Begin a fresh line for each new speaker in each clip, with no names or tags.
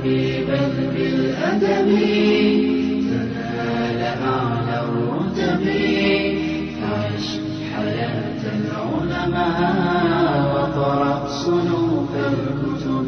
حبيبا بالأدب تنال أعلى الرتب فعش حياة العلماء وقرأ صنوف الكتب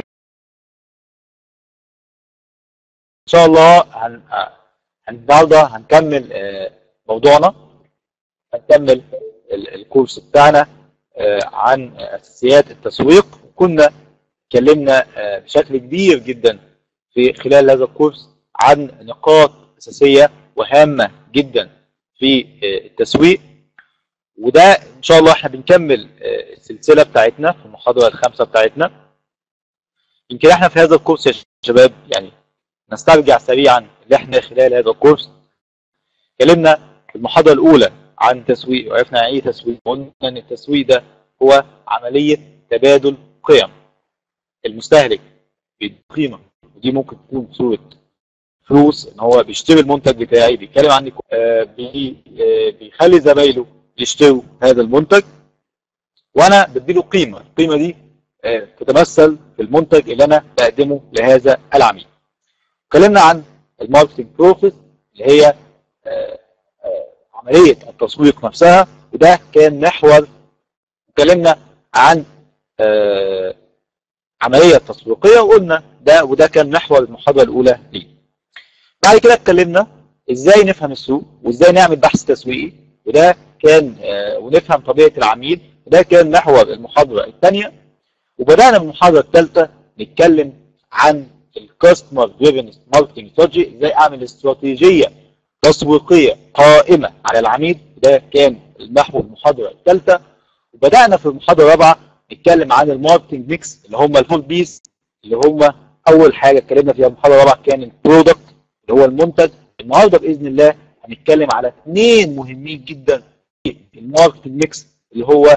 ان شاء الله هن... هن- النهارده هنكمل آه، موضوعنا هنكمل ال- الكورس بتاعنا آه، عن اساسيات التسويق كنا اتكلمنا آه، بشكل كبير جدا في خلال هذا الكورس عن نقاط اساسيه وهامه جدا في آه، التسويق وده ان شاء الله احنا بنكمل آه، السلسله بتاعتنا في المحاضره الخامسه بتاعتنا يمكن احنا في هذا الكورس يا شباب يعني نسترجع سريعا اللي احنا خلال هذا الكورس اتكلمنا في المحاضره الاولى عن تسويق وعرفنا يعني ايه تسويق قلنا ان التسويق ده هو عمليه تبادل قيم المستهلك بيدي قيمه ودي ممكن تكون صوره فلوس ان هو بيشتري المنتج بتاعي بيتكلم عني آه بي آه بيخلي زمايله يشتروا هذا المنتج وانا بديله قيمه القيمه دي آه تتمثل في المنتج اللي انا بقدمه لهذا العميل اتكلمنا عن الماركتنج بروسيس اللي هي آه، آه، عمليه التسويق نفسها وده كان محور اتكلمنا عن آه، عمليه تسويقيه وقلنا ده وده كان محور المحاضره الاولى ليه. بعد كده اتكلمنا ازاي نفهم السوق وازاي نعمل بحث تسويقي وده كان آه، ونفهم طبيعه العميل وده كان محور المحاضره الثانيه وبدانا من المحاضره الثالثه نتكلم عن الكاستمر دريفن ماركتنج استراتيجي ازاي اعمل استراتيجيه تسويقيه قائمه على العميل ده كان المحور المحاضره الثالثه وبدانا في المحاضره الرابعه نتكلم عن الماركتنج ميكس اللي هم الفول بيس اللي هم اول حاجه اتكلمنا فيها المحاضره الرابعه كان البرودكت اللي هو المنتج النهارده باذن الله هنتكلم على اثنين مهمين جدا في الماركتنج ميكس اللي هو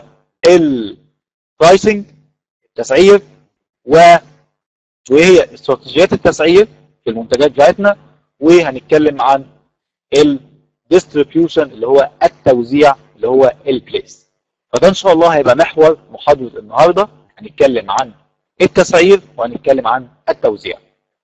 البرايسنج التسعير و وهي استراتيجيات التسعير في المنتجات بتاعتنا وهنتكلم عن الديستريبيوشن اللي هو التوزيع اللي هو البليس فده ان شاء الله هيبقى محور محاضره النهارده هنتكلم عن التسعير وهنتكلم عن التوزيع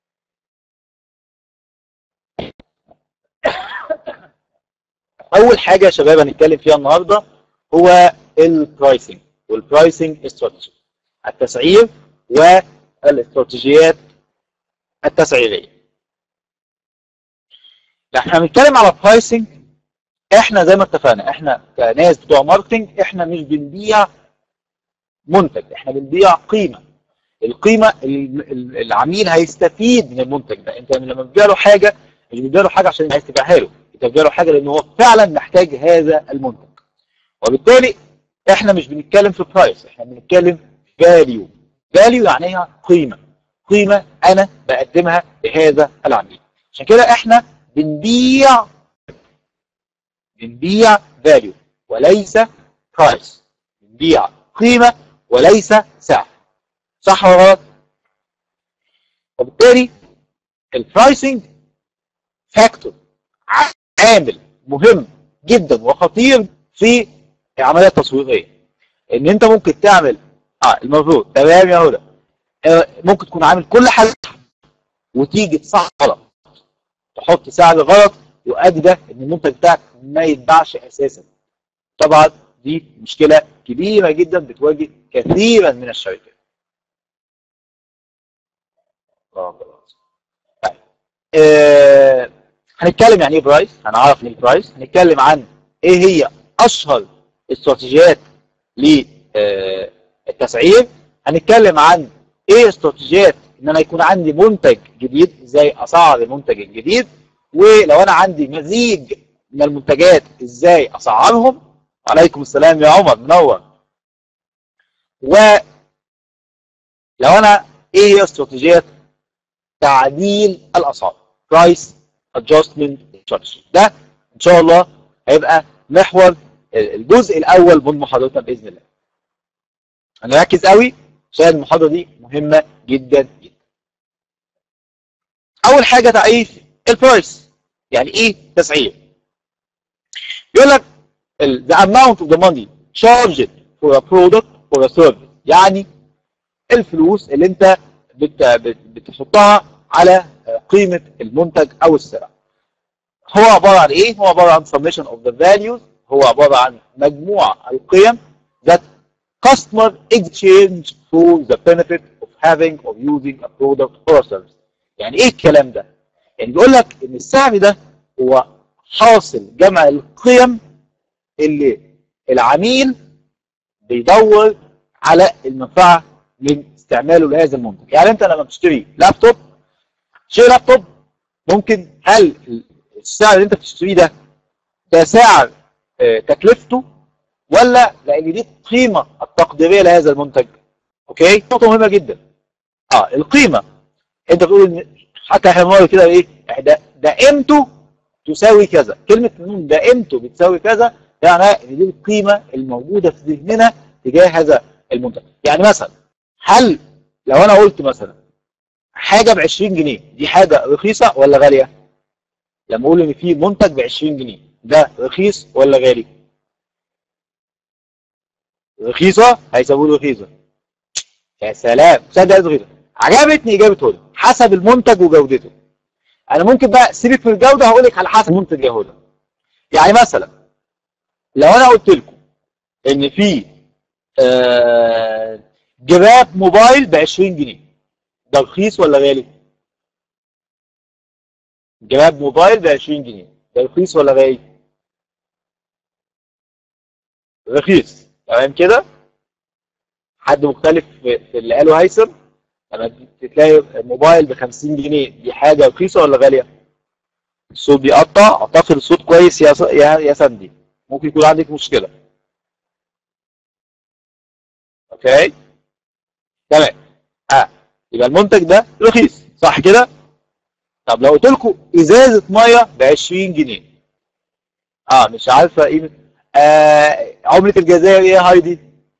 اول حاجه يا شباب هنتكلم فيها النهارده هو البرايسنج والبرايسنج استراتيجي التسعير والاستراتيجيات التسعيريه احنا بنتكلم على برايسنج احنا زي ما اتفقنا احنا كناس بتوع ماركتنج احنا مش بنبيع منتج احنا بنبيع قيمه القيمه ال- ال- العميل هيستفيد من المنتج ده انت لما بتبيع له حاجه مش بتبيع له حاجه عشان عايز تبيعها له انت بتبيع له حاجه لان هو فعلا محتاج هذا المنتج وبالتالي احنا مش بنتكلم في برايس احنا بنتكلم فاليو فاليو يعني هي قيمه قيمه انا بقدمها لهذا العميل عشان كده احنا بنبيع بنبيع فاليو وليس برايس بنبيع قيمه وليس سعر صح ولا غلط؟ وبالتالي البرايسنج فاكتور عامل مهم جدا وخطير في العمليه التسويقيه ان انت ممكن تعمل اه المفروض تمام يا هدى آه ممكن تكون عامل كل حاجه وتيجي تصح غلط تحط سعر غلط يؤدي ده ان المنتج بتاعك ما يتباعش اساسا طبعا دي مشكله كبيره جدا بتواجه كثيرا من الشركات طيب. آه هنتكلم يعني ايه برايس هنعرف ايه برايس هنتكلم عن ايه هي اشهر استراتيجيات للتسعير هنتكلم عن ايه استراتيجيات ان انا يكون عندي منتج جديد ازاي اسعر المنتج الجديد ولو انا عندي مزيج من المنتجات ازاي اسعرهم عليكم السلام يا عمر منور و لو انا ايه هي استراتيجيات تعديل الاسعار برايس ادجستمنت strategy ده ان شاء الله هيبقى محور الجزء الاول من محاضرتنا باذن الله هنركز قوي عشان المحاضره دي مهمه جدا جدا اول حاجه تعريف البرايس يعني ايه تسعير يقول لك the amount of the money charged for a product or a service يعني الفلوس اللي انت بت بت بتحطها على قيمة المنتج أو السلعة هو عبارة عن إيه؟ هو عبارة عن summation of the values هو عبارة عن مجموع القيم that customer exchange for the benefit of having or using a product or service يعني إيه الكلام ده؟ يعني بيقول لك إن السعر ده هو حاصل جمع القيم اللي العميل بيدور على المنفعة من استعماله لهذا المنتج يعني انت لما بتشتري لابتوب تشتري لابتوب ممكن هل السعر اللي انت بتشتريه ده ده سعر اه تكلفته ولا لان دي القيمة التقديرية لهذا المنتج اوكي نقطة مهمة جدا اه القيمة انت بتقول ان حتى احنا كده ايه ده ده قيمته تساوي كذا كلمة ان ده قيمته بتساوي كذا يعني ان دي القيمة الموجودة في ذهننا تجاه هذا المنتج يعني مثلا هل لو انا قلت مثلا حاجة ب 20 جنيه دي حاجة رخيصة ولا غالية لما اقول ان في منتج ب 20 جنيه ده رخيص ولا غالي رخيصة هيسموه له رخيصة يا سلام صدق رخيصة عجبتني اجابة هدى حسب المنتج وجودته انا ممكن بقى سيبك من الجودة هقول لك على حسب المنتج يا هدى يعني مثلا لو انا قلت لكم ان في آه جراب موبايل ب 20 جنيه ده رخيص ولا غالي؟ جراب موبايل ب 20 جنيه ده رخيص ولا غالي؟ رخيص تمام كده؟ حد مختلف في اللي قاله هيثم لما تلاقي موبايل ب 50 جنيه دي حاجه رخيصه ولا غاليه؟ الصوت بيقطع اعتقد الصوت كويس يا يا يا سندي ممكن يكون عندك مشكله اوكي تمام اه يبقى المنتج ده رخيص صح كده طب لو قلت لكم ازازه ميه ب 20 جنيه اه مش عارفه قيمه آه عمله الجزائر ايه يا هايدي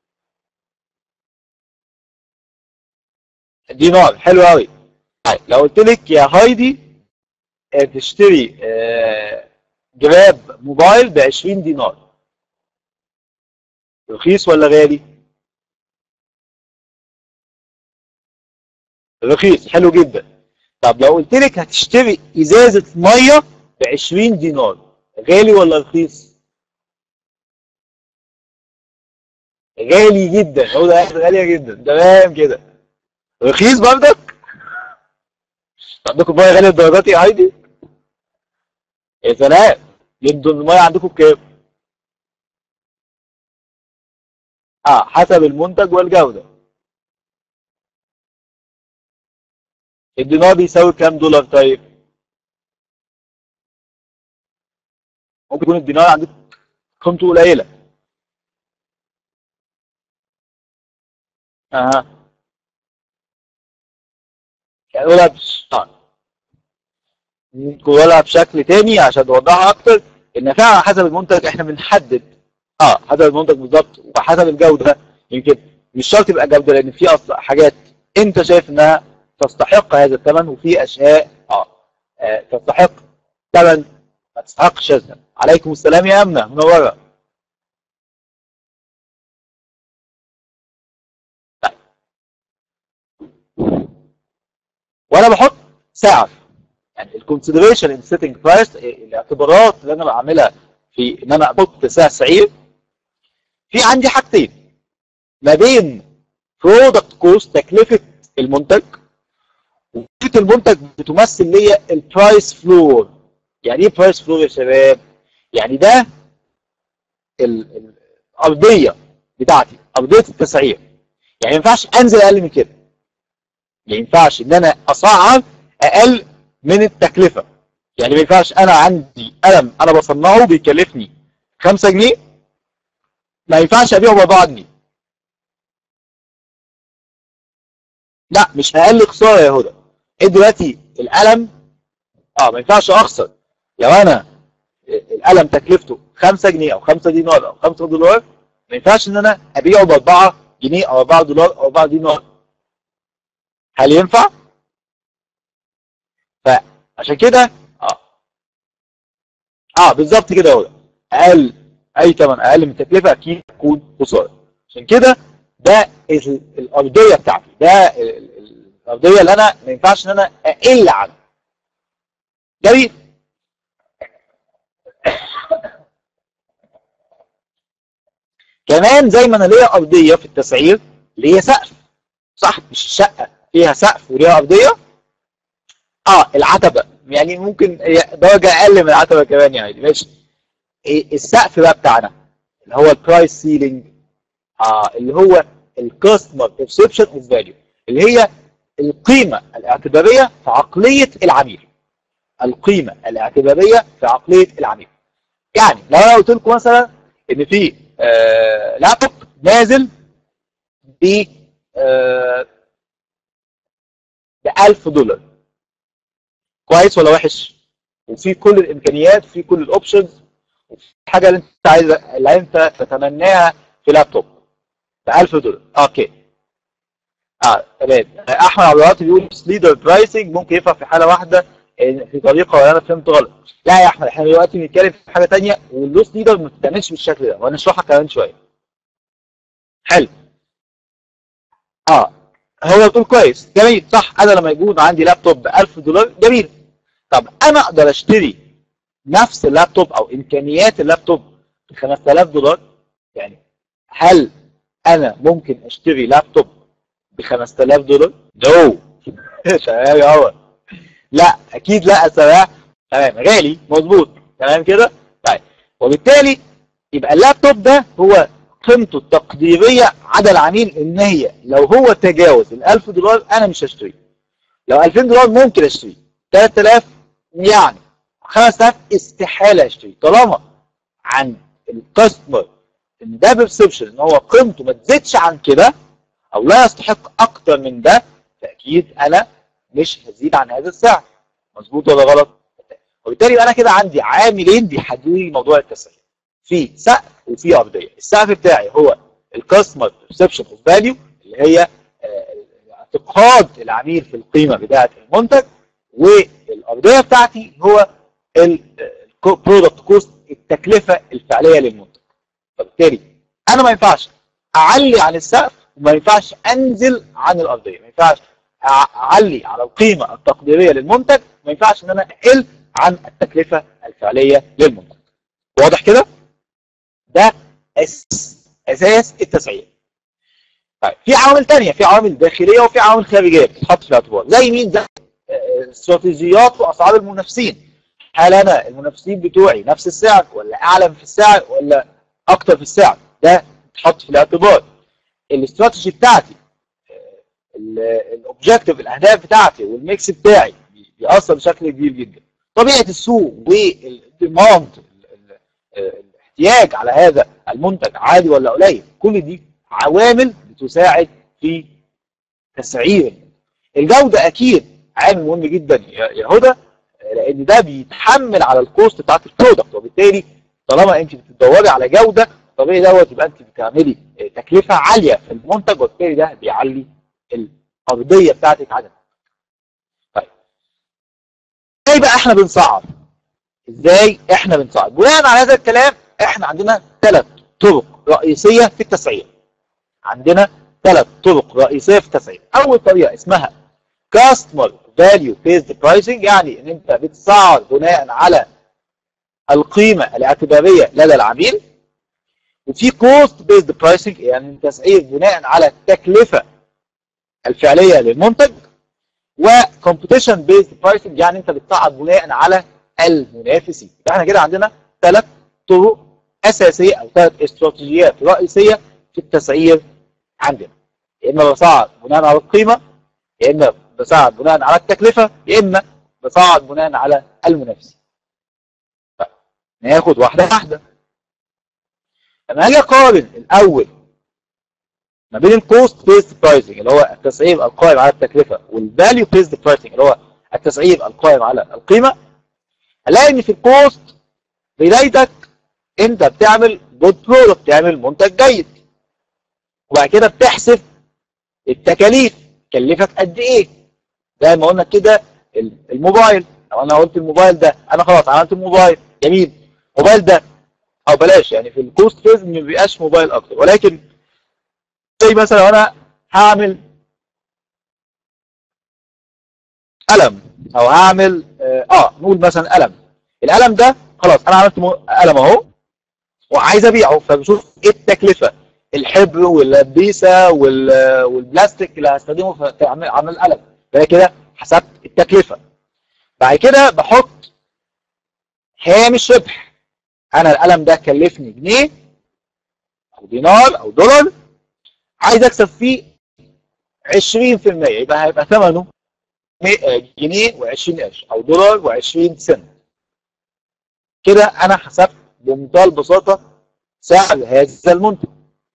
دينار حلو قوي طيب لو قلت لك يا هايدي آه تشتري آه جراب موبايل ب 20 دينار رخيص ولا غالي رخيص حلو جدا طب لو قلت لك هتشتري ازازه ميه ب 20 دينار غالي ولا رخيص غالي جدا هو ده غاليه جدا تمام كده رخيص برضك عندكم ميه غاليه الدرجات يا هايدي يا سلام يبدو ان الميه عندكم بكام اه حسب المنتج والجوده الدينار بيساوي كام دولار طيب ممكن يكون الدينار عندك قيمته قليله اها نقولها نقولها بشكل تاني عشان نوضحها اكتر ان فعلا حسب المنتج احنا بنحدد اه حسب المنتج بالظبط وحسب الجوده يمكن مش شرط يبقى جوده لان في اصلا حاجات انت شايف انها تستحق هذا الثمن وفي اشياء اه, آه تستحق ثمن ما تستحقش هذا عليكم السلام يا امنه منوره وانا بحط سعر يعني الكونسيدريشن ان سيتنج برايس الاعتبارات اللي انا بعملها في ان انا احط سعر سعير في عندي حاجتين ما بين برودكت كوست تكلفه المنتج وتكلفه المنتج بتمثل لي البرايس فلور يعني ايه برايس فلور يا شباب يعني ده الارضيه بتاعتي ارضيه التسعير يعني ما ينفعش انزل اقل من كده ما ينفعش ان انا اسعر اقل من التكلفه يعني ما ينفعش انا عندي قلم انا بصنعه بيكلفني 5 جنيه ما ينفعش ابيعه ب 4 جنيه لا مش اقل خساره يا هدى ايه دلوقتي القلم اه ما ينفعش اخسر لو انا القلم تكلفته 5 جنيه او 5 دينار او 5 دولار ما ينفعش ان انا ابيعه ب 4 جنيه او 4 دولار او 4 دينار هل ينفع؟ فعشان كده اه اه بالظبط كده هو اقل اي ثمن اقل من التكلفه اكيد تكون خساره عشان كده ده الارضيه بتاعتي ده الارضيه اللي انا ما ينفعش ان انا اقل عنها جميل كمان زي ما انا ليا ارضيه في التسعير ليا سقف صح مش الشقه فيها سقف وليها ارضيه اه العتبه يعني ممكن درجه اقل من العتبه كمان يعني ماشي السقف بقى بتاعنا اللي هو البرايس سيلينج اه اللي هو الكاستمر بيرسبشن اوف فاليو اللي هي القيمه الاعتباريه في عقليه العميل القيمه الاعتباريه في عقليه العميل يعني لو انا قلت لكم مثلا ان في آه لابتوب نازل ب آه ب 1000 دولار كويس ولا وحش وفي كل الامكانيات وفي كل الاوبشنز وفي حاجه اللي انت عايز اللي انت تتمناها في لابتوب ب 1000 دولار اوكي اه تمام احمد عبد الوهاب بيقول ليدر برايسنج ممكن ينفع في حاله واحده في طريقه ولا انا فهمت غلط لا يا احمد احنا دلوقتي بنتكلم في حاجه ثانيه واللوس ليدر ما بتتعملش بالشكل ده وهنشرحها كمان شويه حلو اه هو بتقول كويس جميل صح انا لما يكون عندي لابتوب ب 1000 دولار جميل طب انا اقدر اشتري نفس اللابتوب او امكانيات اللابتوب ب 5000 دولار يعني هل انا ممكن اشتري لابتوب ب 5000 دولار؟ نو تمام يا هو لا اكيد لا سواء تمام غالي مظبوط تمام كده طيب وبالتالي يبقى اللابتوب ده هو قيمته التقديريه عدا العميل ان هي لو هو تجاوز ال 1000 دولار انا مش هشتريه لو 2000 دولار ممكن اشتريه 3000 يعني 5000 استحاله اشتريه طالما عن الكاستمر ان ده بيرسبشن ان هو قيمته ما تزيدش عن كده او لا يستحق اكتر من ده فاكيد انا مش هزيد عن هذا السعر مظبوط ولا غلط وبالتالي انا كده عندي عاملين بيحددوا لي موضوع التسعير في سقف وفي ارضيه السقف بتاعي هو الكاستمر بيرسبشن اوف فاليو اللي هي اعتقاد العميل في القيمه بتاعه المنتج والارضيه بتاعتي هو البرودكت كوست التكلفه الفعليه للمنتج فبالتالي انا ما ينفعش اعلي عن السقف وما ينفعش انزل عن الارضيه ما ينفعش اعلي على القيمه التقديريه للمنتج ما ينفعش ان انا اقل عن التكلفه الفعليه للمنتج واضح كده ده اساس اساس التسعير طيب في عوامل ثانيه في عوامل داخليه وفي عوامل خارجيه بتتحط في الاعتبار زي مين زي استراتيجيات واسعار المنافسين هل انا المنافسين بتوعي نفس السعر ولا اعلى في السعر ولا اكتر في السعر ده بتحط في الاعتبار الاستراتيجي بتاعتي الاوبجيكتيف الاهداف بتاعتي والميكس بتاعي بيأثر بشكل كبير جدا طبيعه السوق والديماند الاحتياج على هذا المنتج عالي ولا قليل كل دي عوامل بتساعد في تسعير الجوده اكيد عامل مهم جدا يا هدى لان ده بيتحمل على الكوست بتاعت البرودكت وبالتالي طالما انت بتدوري على جوده طبيعي دوت يبقى انت بتعملي تكلفه عاليه في المنتج وبالتالي ده بيعلي الارضيه بتاعتك عدد طيب ازاي بقى احنا بنصعب ازاي احنا بنصعب بناء على هذا الكلام احنا عندنا ثلاث طرق رئيسيه في التسعير عندنا ثلاث طرق رئيسيه في التسعير اول طريقه اسمها كاستمر فاليو بيزد برايسنج يعني ان انت بتسعر بناء على القيمه الاعتباريه لدى العميل وفي كوست بيزد برايسنج يعني التسعير بناء على التكلفه الفعليه للمنتج وكومبيتيشن بيزد برايسنج يعني انت بتسعر بناء على المنافسين احنا كده عندنا ثلاث طرق اساسيه او ثلاث استراتيجيات رئيسيه في التسعير عندنا يا اما بسعر بناء على القيمه يا اما بسعر بناء على التكلفه يا اما بسعر بناء على المنافسين طيب ناخد واحده واحده لما اجي اقارن الاول ما بين الكوست بيست برايسنج اللي هو التسعير القائم على التكلفه والفاليو بيست برايسنج اللي هو التسعير القائم على القيمه هلاقي ان في الكوست بدايتك انت بتعمل جود برودكت بتعمل منتج جيد وبعد كده بتحسب التكاليف كلفك قد ايه زي ما قلنا كده الموبايل لو انا قلت الموبايل ده انا خلاص عملت الموبايل جميل الموبايل ده او بلاش يعني في الكوست فيز ما بيبقاش موبايل اكتر ولكن زي مثلا لو انا هعمل قلم او هعمل اه آه، نقول مثلا قلم القلم ده خلاص انا عملت مو- قلم اهو وعايز ابيعه فبشوف ايه التكلفه الحبر والبيسه وال- والبلاستيك اللي هستخدمه في في عمل عمل القلم فهي كده حسبت التكلفه بعد كده بحط هامش ربح انا القلم ده كلفني جنيه او دينار او دولار عايز اكسب فيه 20% يبقى هيبقى ثمنه مية- جنيه و20 قرش او دولار و20 سنت كده انا حسبت بمنتهى البساطه سعر هذا المنتج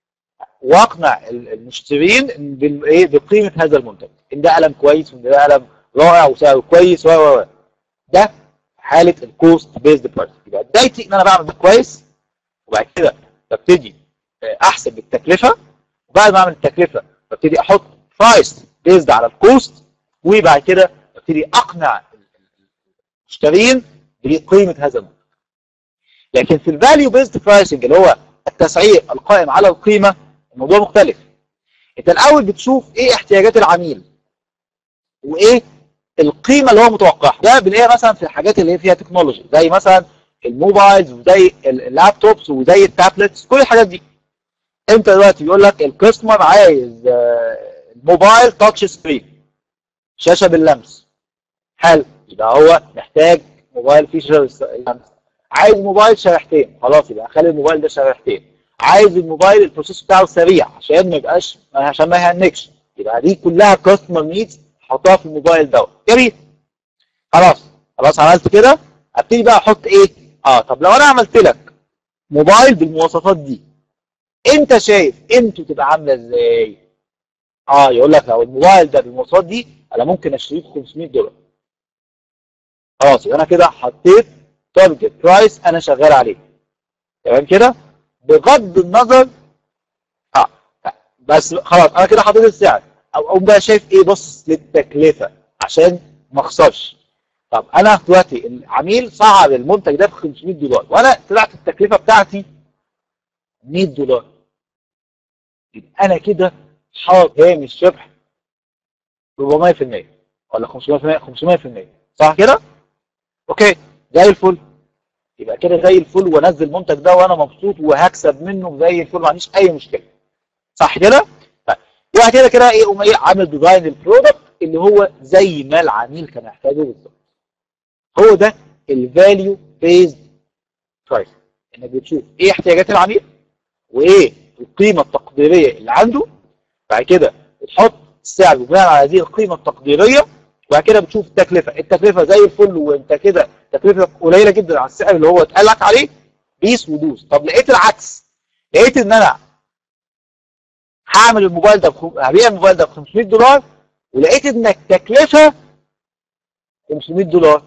واقنع ال- المشترين إن بال- ايه بقيمه هذا المنتج ان ده قلم كويس وان ده قلم رائع وسعره كويس و و و ده حاله الكوست بيزد برايس يبقى بدايتي ان انا بعمل ده كويس وبعد كده ببتدي آه، احسب التكلفه وبعد ما اعمل التكلفه ببتدي احط برايس بيزد على الكوست وبعد كده ببتدي اقنع المشترين بقيمه هذا المنتج لكن في الفاليو بيزد برايسنج اللي هو التسعير القائم على القيمه الموضوع مختلف انت الاول بتشوف ايه احتياجات العميل وايه القيمه اللي هو متوقعها ده بنلاقيها مثلا في الحاجات اللي هي فيها تكنولوجي زي مثلا الموبايلز وزي اللابتوبس وزي التابلتس كل الحاجات دي انت دلوقتي بيقول لك الكاستمر عايز آه، موبايل تاتش سكرين شاشه باللمس حلو يبقى هو محتاج موبايل فيه شاشه باللمس عايز موبايل شريحتين خلاص يبقى خلي الموبايل ده شريحتين عايز الموبايل البروسيس بتاعه سريع عشان ما يبقاش عشان ما يهنكش يبقى دي كلها كاستمر نيدز حطها في الموبايل دوت جميل خلاص خلاص عملت كده ابتدي بقى احط ايه اه طب لو انا عملت لك موبايل بالمواصفات دي انت شايف قيمته تبقى عامله ازاي اه يقول لك لو الموبايل ده بالمواصفات دي انا ممكن اشتريه ب 500 دولار خلاص يبقى انا كده حطيت تارجت برايس انا شغال عليه تمام كده بغض النظر اه بس خلاص انا كده حطيت السعر او اقوم بقى شايف ايه بص للتكلفه عشان ما اخسرش طب انا دلوقتي العميل صعد المنتج ده ب 500 دولار وانا طلعت التكلفه بتاعتي 100 دولار يبقى انا كده حاط هامش ربح 400% ولا 500% 500% صح كده؟ اوكي زي الفل يبقى كده زي الفل وانزل المنتج ده وانا مبسوط وهكسب منه زي الفل ما عنديش اي مشكله صح كده؟ طيب وبعد كده كده ايه قوم ايه عامل ديزاين البرودكت اللي هو زي ما العميل كان محتاجه بالظبط هو ده الفاليو بيزد برايس انك بتشوف ايه احتياجات العميل وايه القيمه التقديريه اللي عنده بعد كده بتحط السعر بناء على هذه القيمه التقديريه وبعد كده بتشوف التكلفه التكلفه زي الفل وانت كده تكلفه قليله جدا على السعر اللي هو اتقال لك عليه بيس ودوس طب لقيت العكس لقيت ان انا هعمل الموبايل ده بخم... هبيع الموبايل ده ب 500 دولار ولقيت ان التكلفه 500 دولار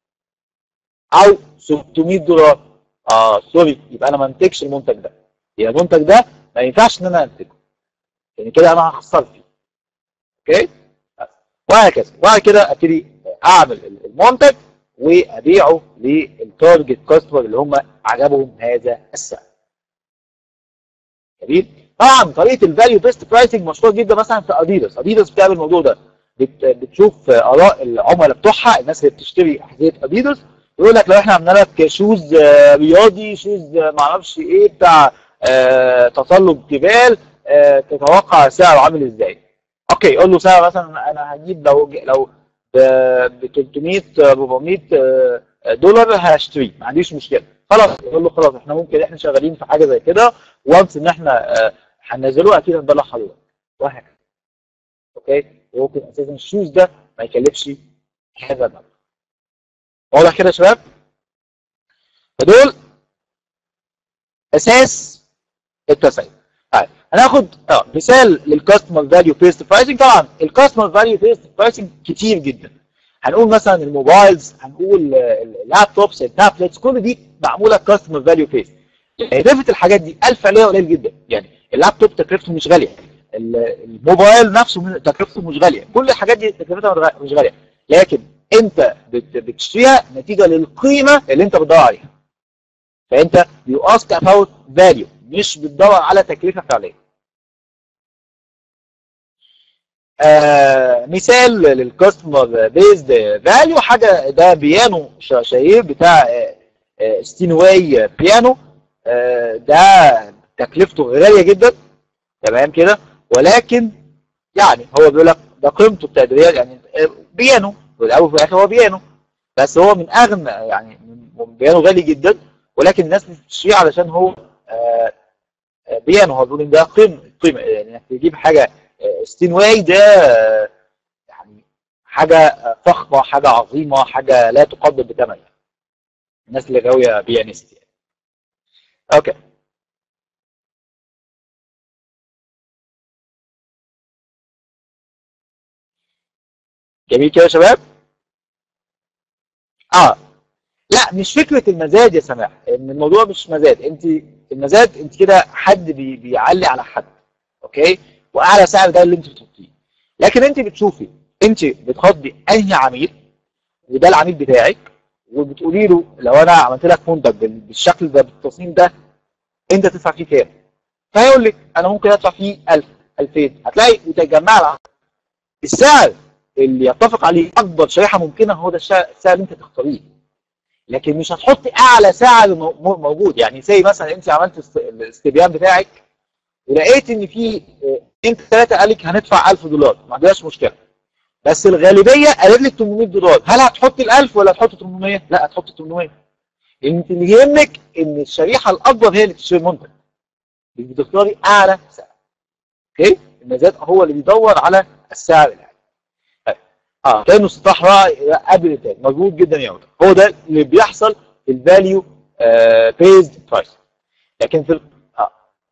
او 600 دولار اه سوري يبقى انا ما انتجش المنتج ده يبقى المنتج ده ما ينفعش ان انا انتجه يعني كده انا هخسر فيه اوكي وهكذا وبعد كده ابتدي اعمل المنتج وابيعه للتارجت كاستمر اللي هم عجبهم هذا السعر جميل طبعا طريقه الفاليو بيست برايسنج مشهوره جدا مثلا في اديداس اديداس بتعمل الموضوع ده بت بتشوف اراء العملاء بتوعها الناس اللي بتشتري احذيه اديداس يقول لك لو احنا عملنا لك شوز رياضي شوز ما اعرفش ايه بتاع اه تسلق جبال اه تتوقع سعره عامل ازاي اوكي قول له سعر مثلا انا هجيب لو لو ب 300 400 دولار هشتريه ما عنديش مشكله خلاص يقول له خلاص احنا ممكن احنا شغالين في حاجه زي كده وانس ان احنا هننزله اكيد هنبلغ حضرتك وهكذا اوكي وممكن اساسا الشوز ده ما يكلفش هذا المبلغ واضح كده يا شباب فدول اساس التسعير طيب هناخد اه مثال للكاستمر فاليو بيست برايسنج طبعا الكاستمر فاليو بيست برايسنج كتير جدا هنقول مثلا الموبايلز هنقول اللابتوبس التابلتس كل دي معموله كاستمر فاليو بيست اضافه الحاجات دي الف عليها قليل جدا يعني اللابتوب تكلفته مش غاليه الموبايل نفسه تكلفته مش غاليه كل الحاجات دي تكلفتها مش غاليه لكن انت بتشتريها نتيجه للقيمه اللي انت بتدور عليها فانت يو اسك اباوت فاليو مش بتدور على تكلفه فعليه آه مثال للكاستمر بيزد فاليو حاجه ده بيانو شهير بتاع آه آه ستينواي بيانو آه ده تكلفته غاليه جدا تمام كده ولكن يعني هو بيقول لك ده قيمته التقديريه يعني بيانو والاول وفي الاخر هو بيانو بس هو من اغنى يعني بيانو غالي جدا ولكن الناس مش بتشتريه علشان هو آه بيانو هو بيقول ان ده قيمه قيمه يعني انك تجيب حاجه ستينواي ده يعني حاجه فخمه حاجه عظيمه حاجه لا تقدر بثمن الناس اللي غاويه بيانيست يعني. اوكي جميل كده يا شباب اه لا مش فكره المزاد يا سماح ان الموضوع مش مزاد انت المزاد انت كده حد بي بيعلي على حد اوكي واعلى سعر ده اللي انت بتحطيه لكن انت بتشوفي انت بتخاطبي انهي عميل وده العميل بتاعك وبتقولي له لو انا عملت لك منتج بالشكل ده بالتصميم ده انت تدفع فيه كام فهيقول لك انا ممكن ادفع فيه 1000 2000 هتلاقي وتجمع السعر اللي يتفق عليه اكبر شريحه ممكنه هو ده السعر اللي انت تختاريه لكن مش هتحطي اعلى سعر موجود يعني زي مثلا انت عملت الاستبيان بتاعك ولقيت ان في انت ثلاثه قال لك هندفع 1000 دولار ما عندناش مشكله بس الغالبيه قالت لك 800 دولار هل هتحطي ال 1000 ولا هتحطي 800 لا هتحطي 800 انت اللي يهمك ان الشريحه الاكبر هي اللي تشتري المنتج مش بتختاري اعلى سعر اوكي المزاد هو اللي بيدور على السعر العالي اه كانه استطاح رأي قبل التاني مظبوط جدا يا ولد هو ده اللي بيحصل في الفاليو بيزد برايس لكن في اه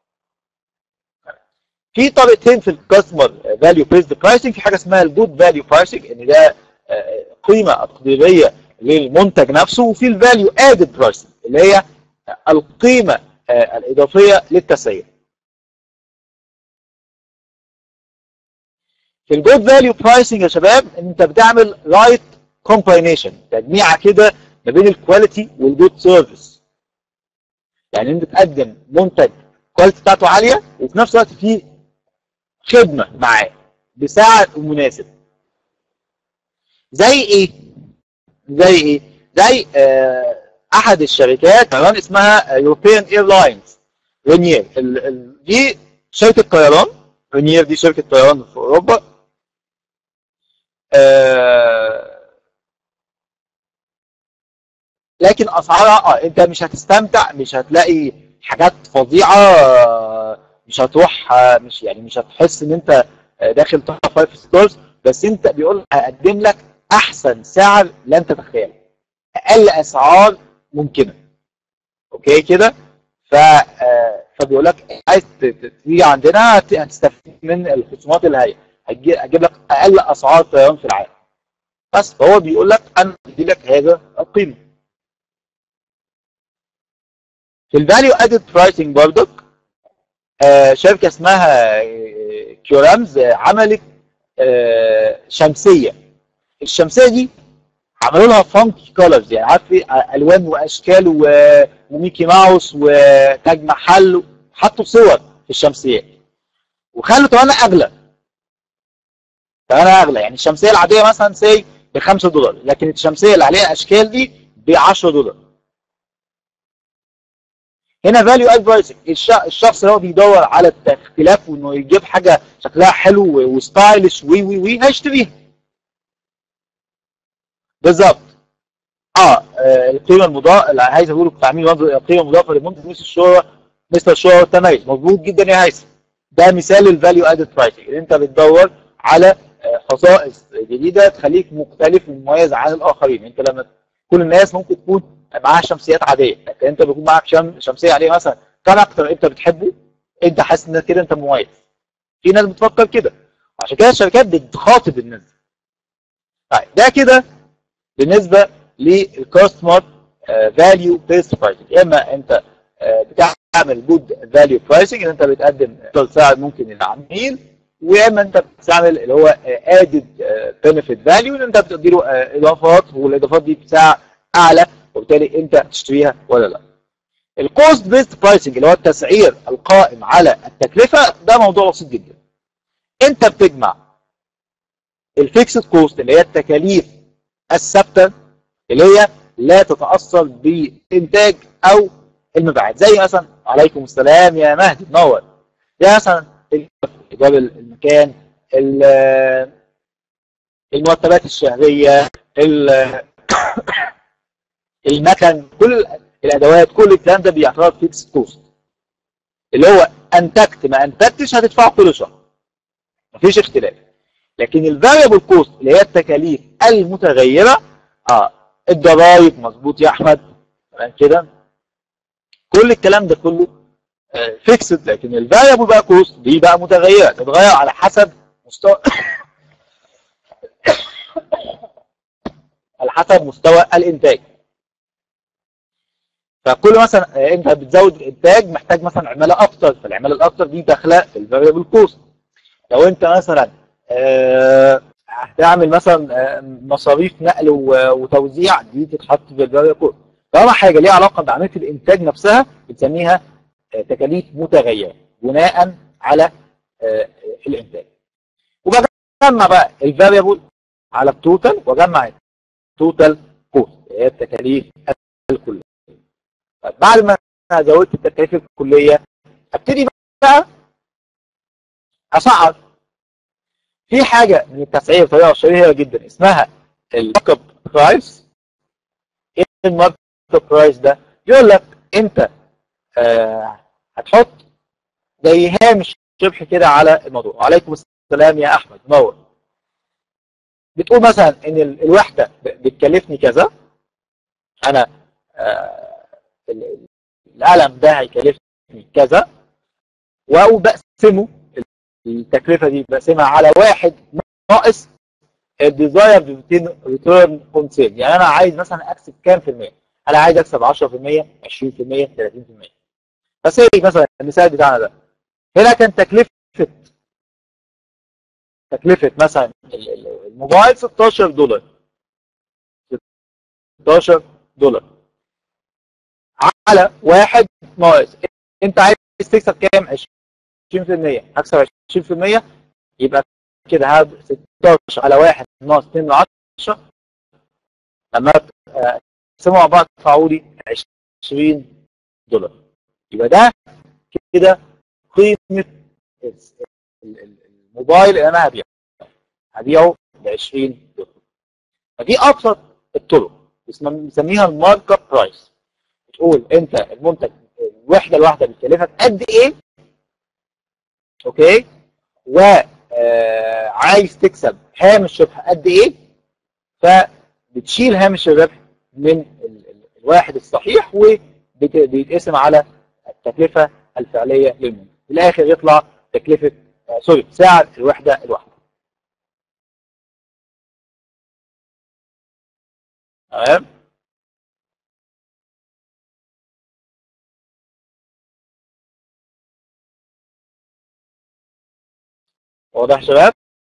في طريقتين في الكاستمر فاليو بيزد برايسنج في حاجه اسمها الجود فاليو برايسنج ان ده آه قيمه تقديريه للمنتج نفسه وفي الفاليو ادد برايسنج اللي هي القيمه آه الاضافيه للتسعير في الجود فاليو برايسنج يا شباب انت بتعمل رايت كومباينيشن تجميعه كده ما بين الكواليتي والجود سيرفيس يعني انت تقدم منتج الكواليتي بتاعته عاليه وفي نفس الوقت فيه خدمه معاه بسعر مناسب زي ايه زي ايه زي آه احد الشركات طيران اسمها يوروبيان ايرلاينز رينير دي شركه طيران رينير دي شركه طيران في اوروبا آه لكن اسعارها اه انت مش هتستمتع مش هتلاقي حاجات فظيعه آه مش هتروح آه مش يعني مش هتحس ان انت داخل توب 5 ستورز بس انت بيقول هقدم لك احسن سعر لن تتخيله اقل اسعار ممكنه اوكي كده ف فبيقول لك عايز تيجي عندنا هتستفيد من الخصومات اللي هي هجيب لك اقل اسعار طيران في العالم بس فهو بيقول لك انا بدي لك هذا القيمه في الفاليو ادد برايسنج برضك آه شركه اسمها كيورامز عملت آه شمسيه الشمسيه دي عملوا لها فانكي كولرز يعني عارف ايه الوان واشكال وميكي ماوس وتاج محل حطوا صور في الشمسيات وخلوا كمان اغلى كمان اغلى يعني الشمسيه العاديه مثلا سي ب 5 دولار لكن الشمسيه اللي عليها اشكال دي ب 10 دولار هنا فاليو اد برايسنج الشخص اللي هو بيدور على الاختلاف وانه يجيب حاجه شكلها حلو وستايلش وي وي وي هيشتريها بالظبط اه القيمه المضافه اللي عايز اقوله تعميل القيمه المضافه لمنتج مثل الشهره مثل الشهره والتميز مظبوط جدا يا هيثم ده مثال الفاليو ادد برايسنج اللي انت بتدور على خصائص جديده تخليك مختلف ومميز عن الاخرين انت لما كل الناس ممكن تكون معاها شمسيات عاديه لكن انت بيكون معاك شم شمسيه عاديه مثلا كان اكتر انت بتحبه انت حاسس ان كده انت مميز في ناس بتفكر كده عشان كده الشركات بتخاطب الناس طيب ده كده بالنسبه للكاستمر فاليو بيست برايسنج يا اما انت بتعمل جود فاليو برايسنج ان انت بتقدم افضل سعر ممكن للعميل ويا اما انت بتعمل اللي هو ادد بنفيت فاليو ان انت بتدي له اضافات والاضافات دي بسعر اعلى وبالتالي انت تشتريها ولا لا الكوست بيست برايسنج اللي هو التسعير القائم على التكلفه ده موضوع بسيط جدا انت بتجمع الفيكسد كوست اللي هي التكاليف الثابته اللي هي لا تتاثر بانتاج او المبيعات زي مثلا عليكم السلام يا مهدي منور زي مثلا ايجار المكان ال- المرتبات الشهريه ال- المكن كل الادوات كل الكلام ده بيعتبر فيكس كوست اللي هو انتجت ما انتجتش هتدفعه كل شهر مفيش اختلاف لكن الفاريبل كوست اللي هي التكاليف المتغيره اه الضرايب مظبوط يا احمد تمام كده كل الكلام ده كله فيكسد لكن الفاريبل بقى كوست دي بقى متغيره تتغير على حسب مستوى على حسب مستوى الانتاج فكل مثلا آه، انت بتزود الانتاج محتاج مثلا عماله اكتر فالعماله الاكتر دي داخله في الفاريبل كوست لو انت مثلا آه، هتعمل مثلا آه، مصاريف نقل و- وتوزيع دي تتحط في الفاريبل كوست طالما حاجه ليها علاقه بعمليه الانتاج نفسها بنسميها آه، تكاليف متغيره بناء على آه، الانتاج وبجمع بقى الفاريبل على التوتال واجمع التوتال كوست هي التكاليف الكليه طيب بعد ما انا زودت التكاليف الكليه ابتدي بقى اصعد في حاجه من التسعير طريقه شهيره جدا اسمها المارك اب برايس ايه المارك اب برايس ده؟ يقول لك انت آه هتحط زي هامش ربح كده على الموضوع وعليكم السلام يا احمد نور بتقول مثلا ان ال- الوحده ب- بتكلفني كذا انا آه ال- ال- القلم ده هيكلفني كذا وبقسمه التكلفه دي بقسمها على واحد ناقص الديزاير ريتيرن اون سيل يعني انا عايز مثلا اكسب كام في المية؟ انا عايز اكسب 10% 20% 30% بس ايه مثلا المثال بتاعنا ده هنا كان تكلفه تكلفه مثلا ال- ال- الموبايل 16 دولار 16 دولار على واحد ناقص انت عايز تكسب كام 20% هكسب 20% يبقى كده هاب 16 على واحد ناقص 2 من 10 لما آه، اقسموا مع بعض يدفعوا لي 20 دولار يبقى ده كده قيمه ال- ال- الموبايل اللي انا هبيعه هبيعه ب 20 دولار فدي ابسط الطرق اسمها- بنسميها المارك اب برايس بتقول انت المنتج الوحده الواحده بتكلفك قد ايه اوكي وعايز تكسب هامش ربح قد ايه فبتشيل هامش الربح من ال- ال- الواحد الصحيح وبيتقسم على التكلفه الفعليه للمنتج في الاخر يطلع تكلفه آه، سوري سعر الوحده الواحده تمام واضح يا شباب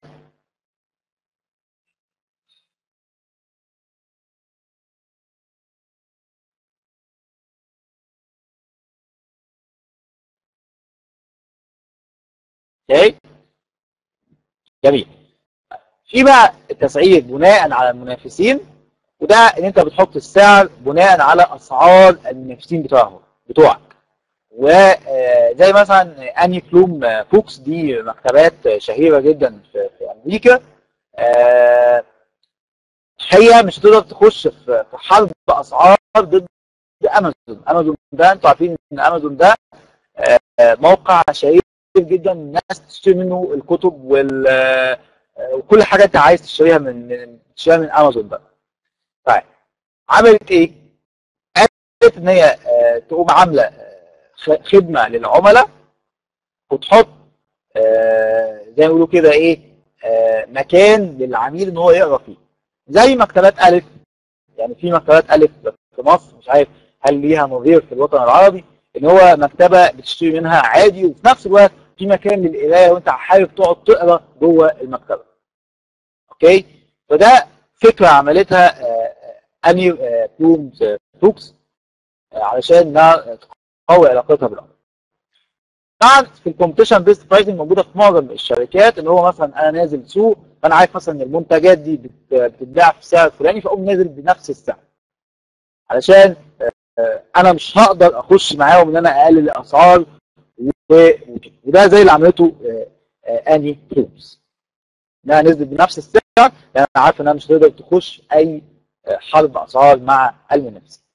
اوكي جميل في بقى التسعير بناء على المنافسين وده ان انت بتحط السعر بناء على اسعار المنافسين بتوعهم بتوعك وزي مثلا اني كلوم فوكس دي مكتبات شهيره جدا في في امريكا آه، هي مش هتقدر تخش في في حرب اسعار ضد امازون امازون ده انتوا عارفين ان امازون ده آه، موقع شهير جدا الناس تشتري منه الكتب وال آه، وكل حاجه انت عايز تشتريها من من- تشتريها من امازون ده طيب عملت ايه؟ قالت ان هي آه، تقوم عامله آه، خ- خدمه للعملاء وتحط آه، زي ما بيقولوا كده ايه آه، مكان للعميل ان هو يقرا فيه زي مكتبات الف يعني في مكتبات الف في مصر مش عارف هل ليها نظير في الوطن العربي ان هو مكتبه بتشتري منها عادي وفي نفس الوقت في مكان للقرايه وانت حابب تقعد تقرا جوه المكتبه اوكي فده فكره عملتها آه، آه، اني آه، بلوم فوكس آه، علشان انها تقوي علاقتها بالعملاء طبعا في الكومبيتيشن بيست برايسنج موجوده في معظم الشركات ان هو مثلا انا نازل سوق فانا عارف مثلا ان المنتجات دي بت- بتتباع في السعر الفلاني فاقوم نازل بنفس السعر علشان آه، انا مش هقدر اخش معاهم ان انا اقلل الاسعار و- وكده. وده زي اللي عملته آه، آه، اني فلوس انها نزلت بنفس السعر لان انا عارف انها مش هتقدر تخش اي آه، حرب اسعار مع المنافسين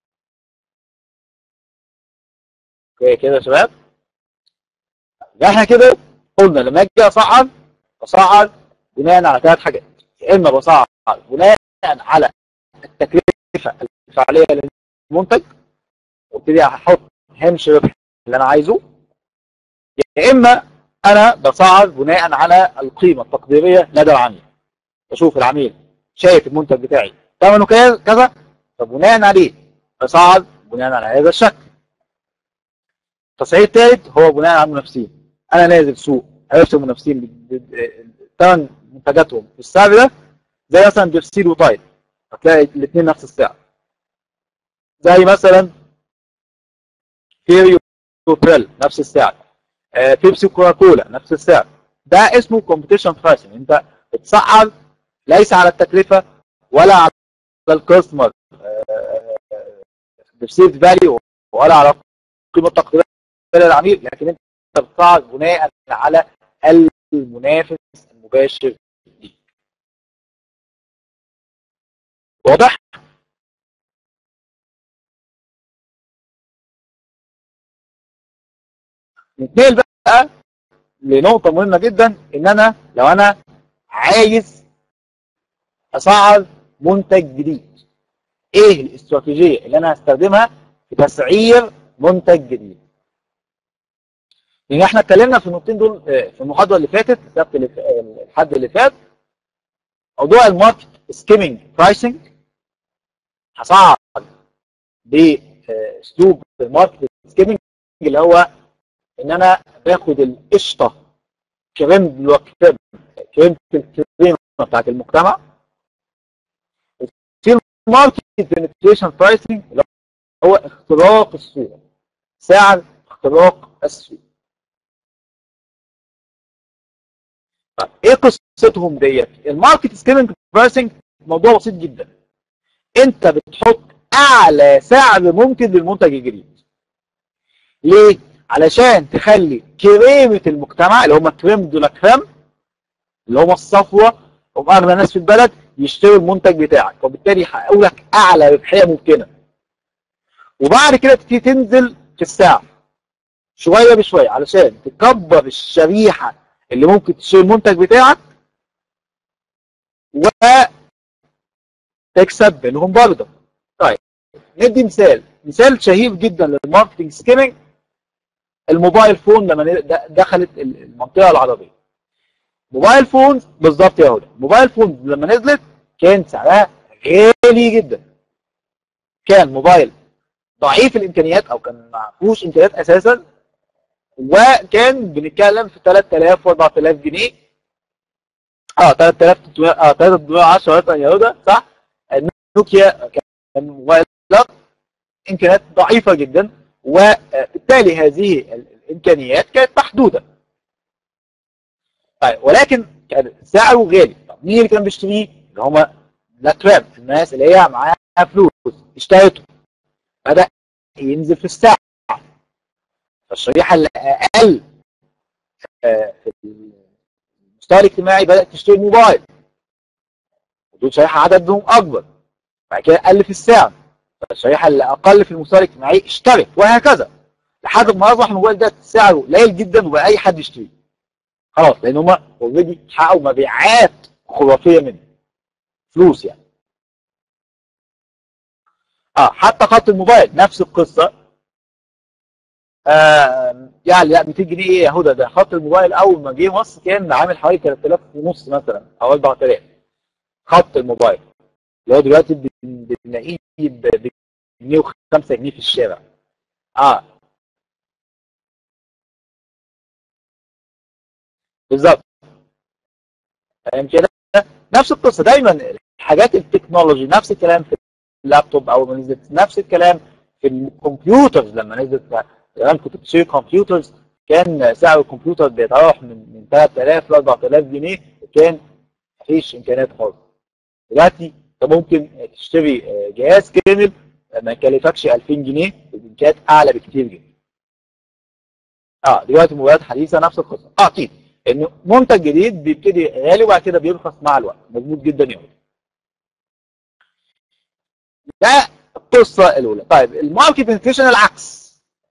اوكي كده يا شباب يبقى احنا كده قلنا لما اجي اسعر بسعر بناء على ثلاث حاجات يا اما بسعر بناء على التكلفه الفعليه للمنتج وابتدي احط هامش ربح اللي انا عايزه يا اما انا بسعر بناء على القيمه التقديريه لدى العميل بشوف العميل شايف المنتج بتاعي ثمنه كذا كذا فبناء عليه بسعر بناء على هذا الشكل التصعيد الثالث هو بناء على المنافسين انا نازل سوق عرفت المنافسين ثمن منتجاتهم في السعر ده زي مثلا بيبسي وتايد هتلاقي الاثنين نفس السعر زي مثلا فيري وبريل نفس السعر آه، بيبسي وكوكاكولا نفس السعر ده اسمه كومبيتيشن برايسنج انت بتسعر ليس على التكلفه ولا على الكاستمر بيرسيفد فاليو ولا على القيمه التقديريه للعميل لكن انت بتسعر بناء على المنافس المباشر ليك واضح؟ نتنقل بقى لنقطة مهمة جدا ان انا لو انا عايز اسعر منتج جديد ايه الاستراتيجية اللي انا هستخدمها في تسعير منتج جديد لان احنا اتكلمنا في النقطتين دول آه، في المحاضرة اللي فاتت السبت اللي ف- آه، الحد اللي فات موضوع الماركت سكيمنج برايسنج هسعر باسلوب الماركت سكيمنج اللي هو ان انا باخد القشطه كريم بالوكريم كريم الكريمه بتاعت المجتمع في الماركت بنتريشن برايسنج اللي هو اختراق السوق سعر اختراق السوق طيب ايه قصتهم ديت الماركت سكيمنج برايسنج موضوع بسيط جدا انت بتحط اعلى سعر ممكن للمنتج الجديد ليه علشان تخلي كريمه المجتمع اللي هم كريم دول كريم اللي هم الصفوه هم اغنى ناس في البلد يشتروا المنتج بتاعك وبالتالي يحققوا لك اعلى ربحيه ممكنه وبعد كده تبتدي تنزل في السعر شويه بشويه علشان تكبر الشريحه اللي ممكن تشتري المنتج بتاعك وتكسب منهم برضه طيب ندي مثال مثال شهير جدا للماركتنج سكيمنج الموبايل فون لما ن- دخلت المنطقه العربيه موبايل فون بالظبط يا هدى موبايل فون لما نزلت كان سعرها غالي جدا كان موبايل ضعيف الامكانيات او كان ما فيهوش امكانيات اساسا وكان بنتكلم في 3000 و 4000 جنيه اه 3300 اه 310 مثلا يا هدى صح نوكيا كان موبايل امكانيات ضعيفه جدا وبالتالي هذه الامكانيات كانت محدوده طيب ولكن كان سعره غالي طب مين اللي كان بيشتريه اللي هم الاتراب الناس اللي هي معاها فلوس اشترته بدا ينزل في السعر فالشريحه اللي اقل آه، في المستوى الاجتماعي بدات تشتري موبايل ودول شريحه عددهم اكبر بعد كده قل في السعر فالشريحه اللي اقل في المستوى الاجتماعي اشترت وهكذا لحد ما اصبح الموبايل ده سعره قليل جدا وبقى اي حد يشتريه خلاص لان هم اوريدي حققوا مبيعات خرافيه منه فلوس يعني اه حتى خط الموبايل نفس القصه آه يعني لا 200 جنيه ايه يا هدى ده خط الموبايل اول ما جه مصر كان عامل حوالي 3000 ونص مثلا او 4000 خط الموبايل اللي هو دلوقتي بن- بنلاقيه ب جنيه و5 جنيه في الشارع اه بالظبط فاهم كده نفس القصه دايما حاجات التكنولوجي نفس الكلام في اللابتوب اول ما نزلت نفس الكلام في الكمبيوترز لما نزلت زمان كنت بتشتري كمبيوترز كان سعر الكمبيوتر بيتراوح من من 3000 ل 4000 جنيه وكان مفيش امكانيات خالص دلوقتي انت ممكن تشتري جهاز كامل ما يكلفكش 2000 جنيه بامكانيات اعلى بكتير جدا اه دلوقتي موبايلات حديثه نفس القصه اه اكيد انه منتج جديد بيبتدي غالي وبعد كده بيرخص مع الوقت مظبوط جدا يا ولد ده القصه الاولى طيب الماركت بنتريشن العكس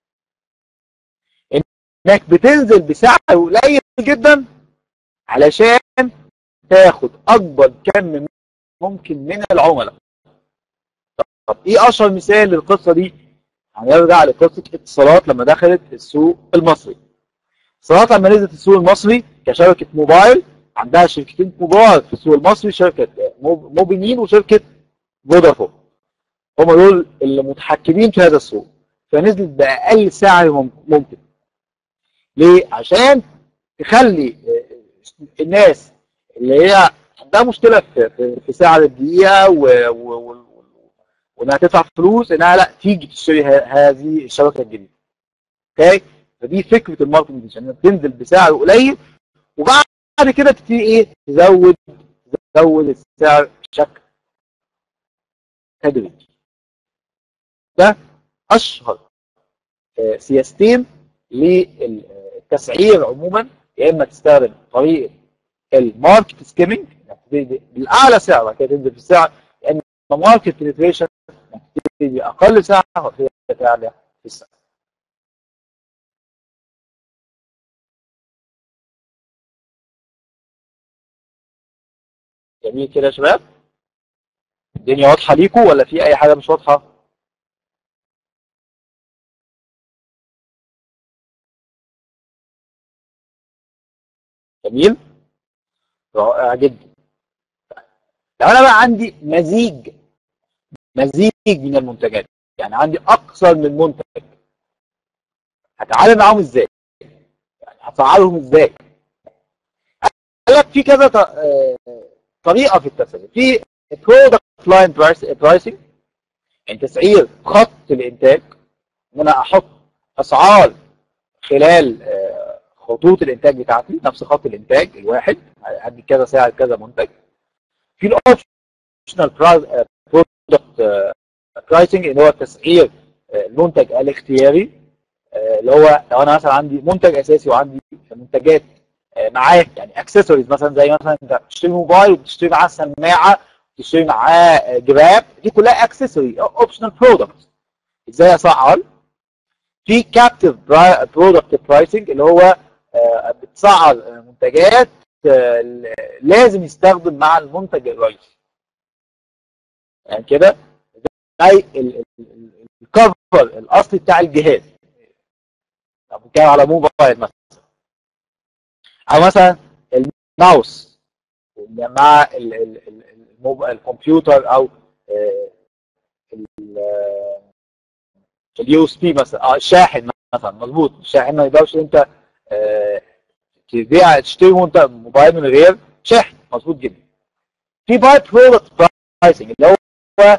انك بتنزل بسعر قليل جدا علشان تاخد اكبر كم ممكن من العملاء طب ايه اشهر مثال للقصه دي هنرجع لقصه اتصالات لما دخلت السوق المصري اتصالات لما نزلت السوق المصري كشركه موبايل عندها شركتين كبار في السوق المصري شركه موبينين وشركه فودافون هم دول اللي متحكمين في هذا السوق فنزلت باقل سعر ممكن ليه عشان تخلي الناس اللي هي عندها مشكله في في سعر الدقيقه و, و, و وانها تدفع فلوس انها لا تيجي تشتري هذه الشبكه الجديده. اوكي؟ فدي فكره الماركتنج دي انك تنزل بسعر قليل وبعد كده تبتدي ايه؟ تزود تزود السعر بشكل تدريجي. ده اشهر سياستين للتسعير عموما يا اما تستخدم طريقه الماركت سكيمنج بالاعلى سعر بعد كده تنزل في السعر يا اما ماركت بنتريشن تبتدي اقل سعر وهي تعلى في السعر جميل كده يا شباب الدنيا واضحه ليكم ولا في اي حاجه مش واضحه جميل رائع جدا لو انا بقى عندي مزيج مزيج من المنتجات يعني عندي اكثر من منتج هتعامل معاهم ازاي يعني هسعرهم ازاي قال لك في كذا طريقه في التسعير في برودكت لاين برايسنج يعني تسعير خط الانتاج ان انا احط اسعار خلال خطوط الانتاج بتاعتي نفس خط الانتاج الواحد هدي كذا سعر كذا منتج في الاوبشنال برودكت برايسنج اللي هو تسعير المنتج الاختياري اللي هو لو انا مثلا عندي منتج اساسي وعندي منتجات معاه يعني اكسسوارز مثلا زي مثلا انت بتشتري موبايل وبتشتري معاه سماعه بتشتري معاه جراب دي كلها اكسسوري اوبشنال برودكت ازاي اسعر في كابتيف برودكت برايسنج اللي هو بتسعر منتجات لازم يستخدم مع المنتج الرئيسي يعني كده زي الكفر الاصلي بتاع الجهاز لو بنتكلم على موبايل مثلا او مثلا الماوس مع الكمبيوتر او اليو اس بي مثلا اه الشاحن مثلا مظبوط الشاحن ما يقدرش انت تبيع تشتري منتج موبايل من غير شاحن مظبوط جدا في باي برودكت برايسنج اللي هو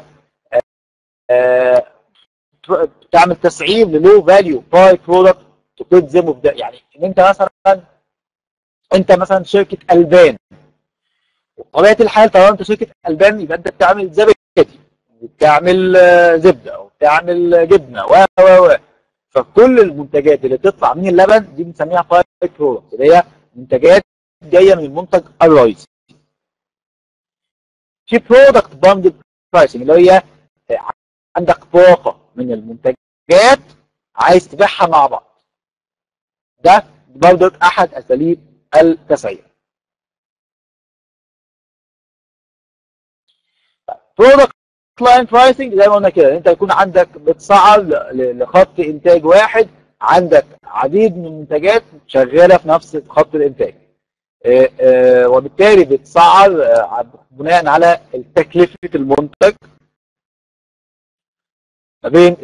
تعمل تسعير للو فاليو باي برودكت تلزمه بده يعني ان انت مثلا انت مثلا شركه البان وبطبيعه الحال طالما انت شركه البان يبقى انت بتعمل زبادي وبتعمل زبده وبتعمل جبنه و و فكل المنتجات اللي بتطلع من اللبن دي بنسميها باي برودكت اللي هي منتجات جايه من المنتج الرئيسي في برودكت باندل برايسنج اللي هي عندك باقه من المنتجات عايز تبيعها مع بعض ده برضه احد اساليب التسعير برودكت لاين برايسنج زي ما قلنا كده انت يكون عندك بتسعر لخط انتاج واحد عندك عديد من المنتجات شغاله في نفس خط الانتاج اه اه وبالتالي بتسعر بناء على تكلفه المنتج ما بين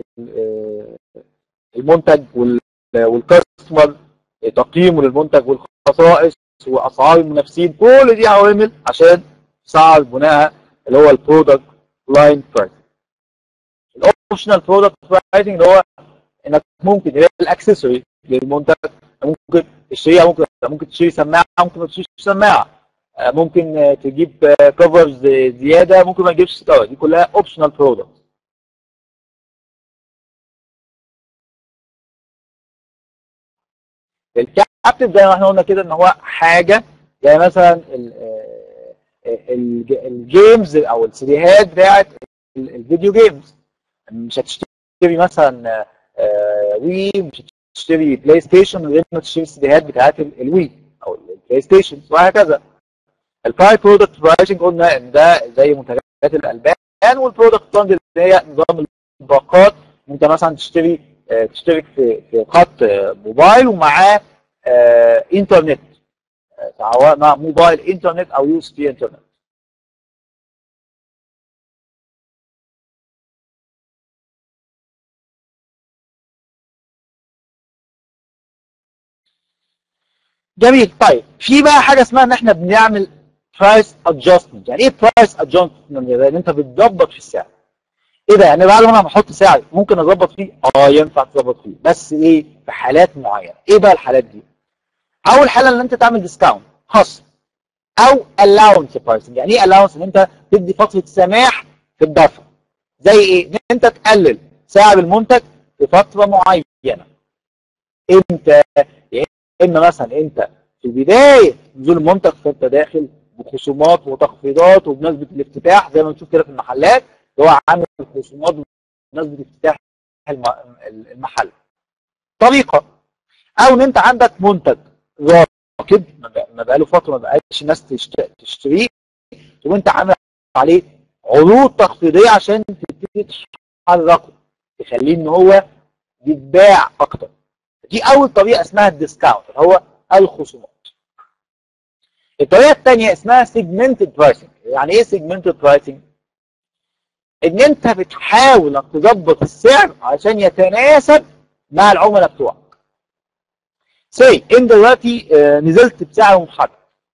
المنتج والكاستمر تقييمه للمنتج والخصائص واسعار المنافسين كل دي عوامل عشان تسعر بناء اللي هو البرودكت لاين برايسنج الاوبشنال برودكت برايسنج اللي هو انك ممكن اللي هي الاكسسوري للمنتج ممكن تشتريها ممكن ممكن تشتري سماعه ممكن ما تشتريش سماعه آه، ممكن آه، تجيب كفرز زياده ممكن ما تجيبش ستار دي كلها اوبشنال برودكت الكابتن زي ما احنا قلنا كده ان هو حاجه زي مثلا ال- آه، الج- الجيمز او السيديهات بتاعت ال- الفيديو جيمز مش هتشتري مثلا آه، وي مش هتشتري بلاي ستيشن غير ما تشتري السيديهات بتاعت ال- الوي او البلاي ستيشن وهكذا البراي برودكت برايسنج قلنا ان ده زي منتجات الالبان والبرودكت فاند اللي هي نظام الباقات انت مثلا تشتري آه، تشترك في في خط آه، موبايل ومعاه آه، انترنت آه، سواء مع موبايل انترنت او يو اس بي انترنت جميل طيب في بقى حاجه اسمها ان احنا بنعمل برايس ادجستمنت يعني ايه برايس ادجستمنت يعني انت بتظبط في السعر ايه ده يعني بعد ما انا بحط سعر ممكن اظبط فيه اه ينفع تظبط فيه بس ايه في حالات معينه ايه بقى الحالات دي اول حاله ان انت تعمل ديسكاونت خاص او الاونس برايسنج يعني ايه الاونس ان انت تدي فتره سماح في الدفع زي ايه ان انت تقلل سعر المنتج لفتره معينه انت يا اما مثلا انت في بدايه نزول المنتج فانت داخل بخصومات وتخفيضات وبمناسبه الافتتاح زي ما بنشوف كده في المحلات اللي هو عامل خصومات بمناسبه افتتاح الم- المحل طريقه او ان انت عندك منتج راكد ما بق- ما بقاله فتره ما بقاش الناس تشت- تشتريه وانت عامل عليه عروض تخفيضيه عشان تبتدي تحركه تخليه ان هو يتباع اكتر دي اول طريقه اسمها الديسكاونت اللي هو الخصومات الطريقه الثانيه اسمها سيجمنتد برايسنج يعني ايه سيجمنتد برايسنج ان انت بتحاول انك تظبط السعر عشان يتناسب مع العملاء بتوعك سي انت دلوقتي آه، نزلت بسعر محدد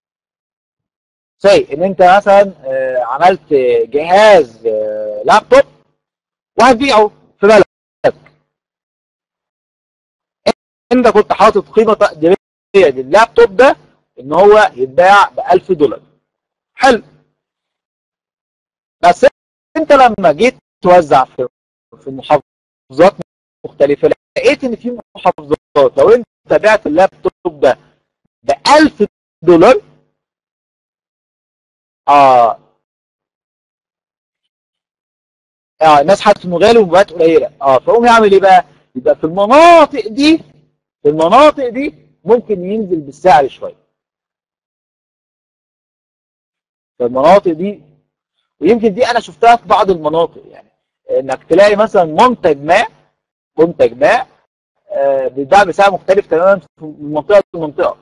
سي ان انت مثلا آه، عملت جهاز آه، لابتوب وهتبيعه في بلدك انت كنت حاطط قيمه تقديريه لللابتوب ده ان هو يتباع ب 1000 دولار حلو بس انت لما جيت توزع في في محافظات مختلفه لقيت ان في محافظات لو انت بعت اللابتوب ده ب 1000 دولار اه اه الناس حاسه انه غالي ومبيعات قليله اه فقوم يعمل ايه بقى؟ يبقى في المناطق دي في المناطق دي ممكن ينزل بالسعر شويه في المناطق دي ويمكن دي انا شفتها في بعض المناطق يعني انك تلاقي مثلا منتج ما منتج ما آه، بيتباع بسعر مختلف تماما من منطقه لمنطقه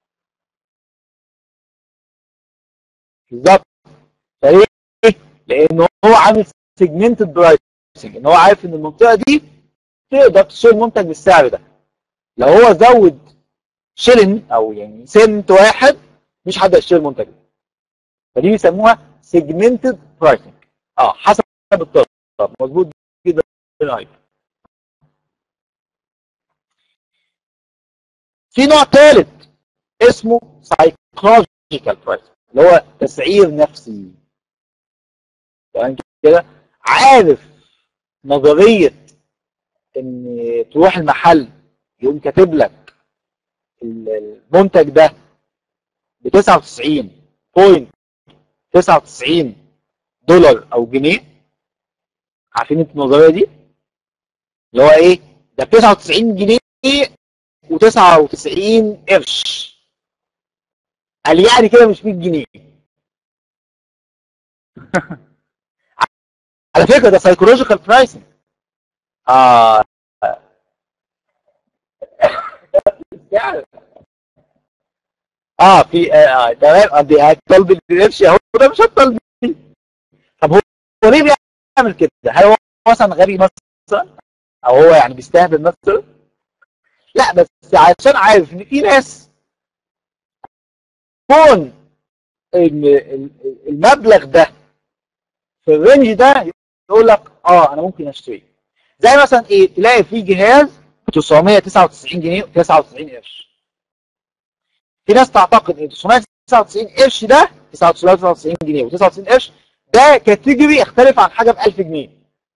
بالظبط فليه؟ لانه هو عامل سيجمنتد برايسنج ان هو عارف ان المنطقه دي تقدر تشتري المنتج بالسعر ده لو هو زود شلن او يعني سنت واحد مش حد هيشتري المنتج ده فدي بيسموها سيجمنتد برايسنج اه حسب الطلب مظبوط جدا ايوه في نوع ثالث اسمه سايكولوجيكال برايسنج اللي هو تسعير نفسي تمام كده عارف نظريه ان تروح المحل يقوم كاتب لك المنتج ده ب 99.99 دولار او جنيه عارفين انتوا النظريه دي اللي هو ايه ده ب 99 جنيه و99 قرش قال يعني كده مش 100 جنيه على فكره ده سايكولوجيكال برايسنج اه اه في آه تمام آه دي هتطلب القرش اهو ده مش هتطلب طب هو هو ليه بيعمل كده؟ هل هو مثلا غبي مثلا؟ او هو يعني بيستهبل مثلا؟ لا بس عشان عارف ان في ناس كون ان المبلغ ده في الرينج ده يقول لك اه انا ممكن اشتري زي مثلا ايه تلاقي في جهاز ب 999 جنيه و99 قرش في ناس تعتقد ان 999 قرش ده 999 جنيه و99 قرش ده كاتيجوري يختلف عن حاجه ب 1000 جنيه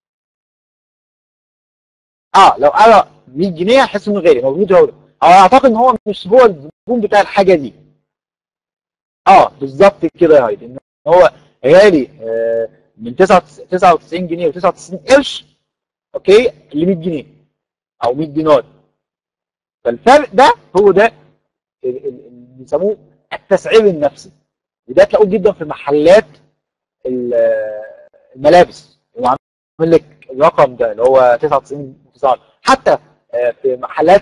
اه لو انا 100 جنيه هحس انه غالي موجود هو او اعتقد ان هو مش هو الزبون بتاع الحاجه دي اه بالظبط كده يا هايدي ان هو غالي آه من 99 جنيه و99 قرش اوكي ل 100 جنيه او 100 دينار فالفرق ده هو ده اللي بيسموه التسعير النفسي وده تلاقوه جدا في محلات الملابس هو عامل لك الرقم ده اللي هو 99 9 حتى في محلات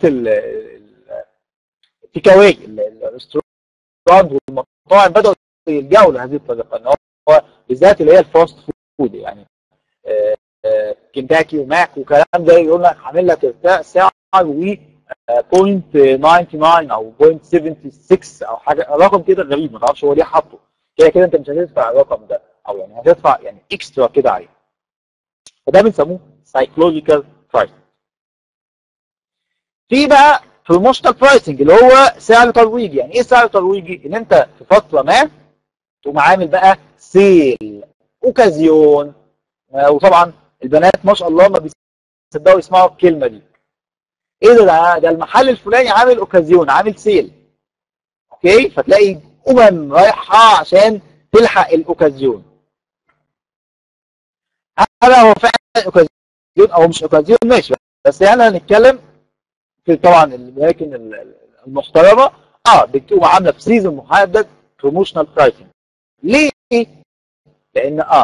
التيك اواي الريستورانت والمطاعم بداوا يلجأوا لهذه الطريقه ان هو بالذات اللي هي الفاست فود يعني كنتاكي وماك وكلام ده يقول لك عامل لك سعر و 0.99 او 0.76 او حاجه رقم كده غريب ما تعرفش هو ليه حاطه كده كده انت مش هتدفع الرقم ده او يعني هتدفع يعني اكسترا كده عليه فده بنسموه سايكولوجيكال برايس في بقى بروموشنال برايسنج اللي هو سعر ترويجي يعني ايه سعر ترويجي ان انت في فتره ما تقوم عامل بقى سيل اوكازيون وطبعا البنات ما شاء الله ما بيصدقوا يسمعوا الكلمه دي ايه ده ده, ده المحل الفلاني عامل اوكازيون عامل سيل اوكي فتلاقي امم رايحه عشان تلحق الاوكازيون هل هو فعلا اوكازيون او مش اوكازيون ماشي بس يعني هنتكلم في طبعا الاماكن المحترمه اه بتقوم عامله في سيزون محدد بروموشنال برايسنج ليه؟ لان اه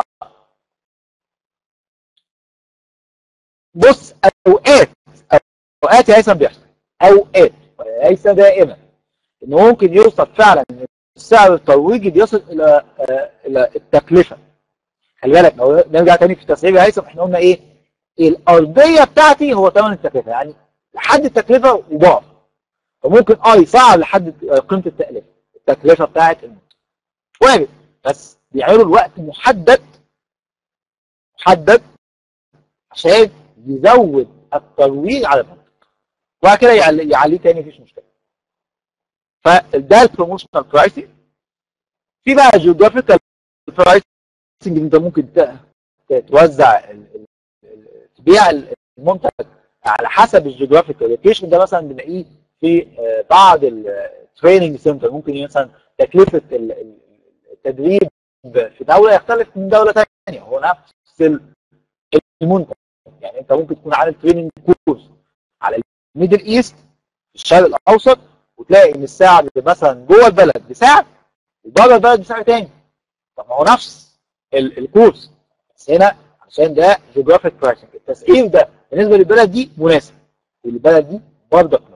بص اوقات اوقات يا هيثم بيحصل اوقات ليس دائما انه ممكن يوصل فعلا السعر الترويجي بيصل الى آه الى التكلفه خلي بالك لو نرجع تاني في التسعير يا هيثم احنا قلنا ايه الارضيه بتاعتي هو ثمن التكلفه يعني لحد التكلفه وبعض فممكن اه يصعب لحد قيمه التكلفه التكلفه بتاعت المنتج وارد بس بيعملوا الوقت محدد محدد عشان يزود الترويج على المنتج وبعد كده يعليه تاني مفيش مشكله فده البروموشنال برايسنج في بقى جيوغرافيكال برايسنج انت ممكن توزع تبيع المنتج على حسب الجيوغرافيكال لوكيشن ده مثلا بنلاقيه في بعض التريننج سنتر ممكن مثلا تكلفه التدريب في دوله يختلف من دوله ثانيه هو نفس المنتج يعني انت ممكن تكون عامل تريننج كورس على الميدل ايست الشرق الاوسط وتلاقي ان السعر مثلا جوه البلد بسعر وبره البلد بسعر تاني طب ما هو نفس الكورس بس هنا عشان ده جيوغرافيك برايسنج التسعير ده بالنسبه للبلد دي مناسب والبلد دي برضه مناسب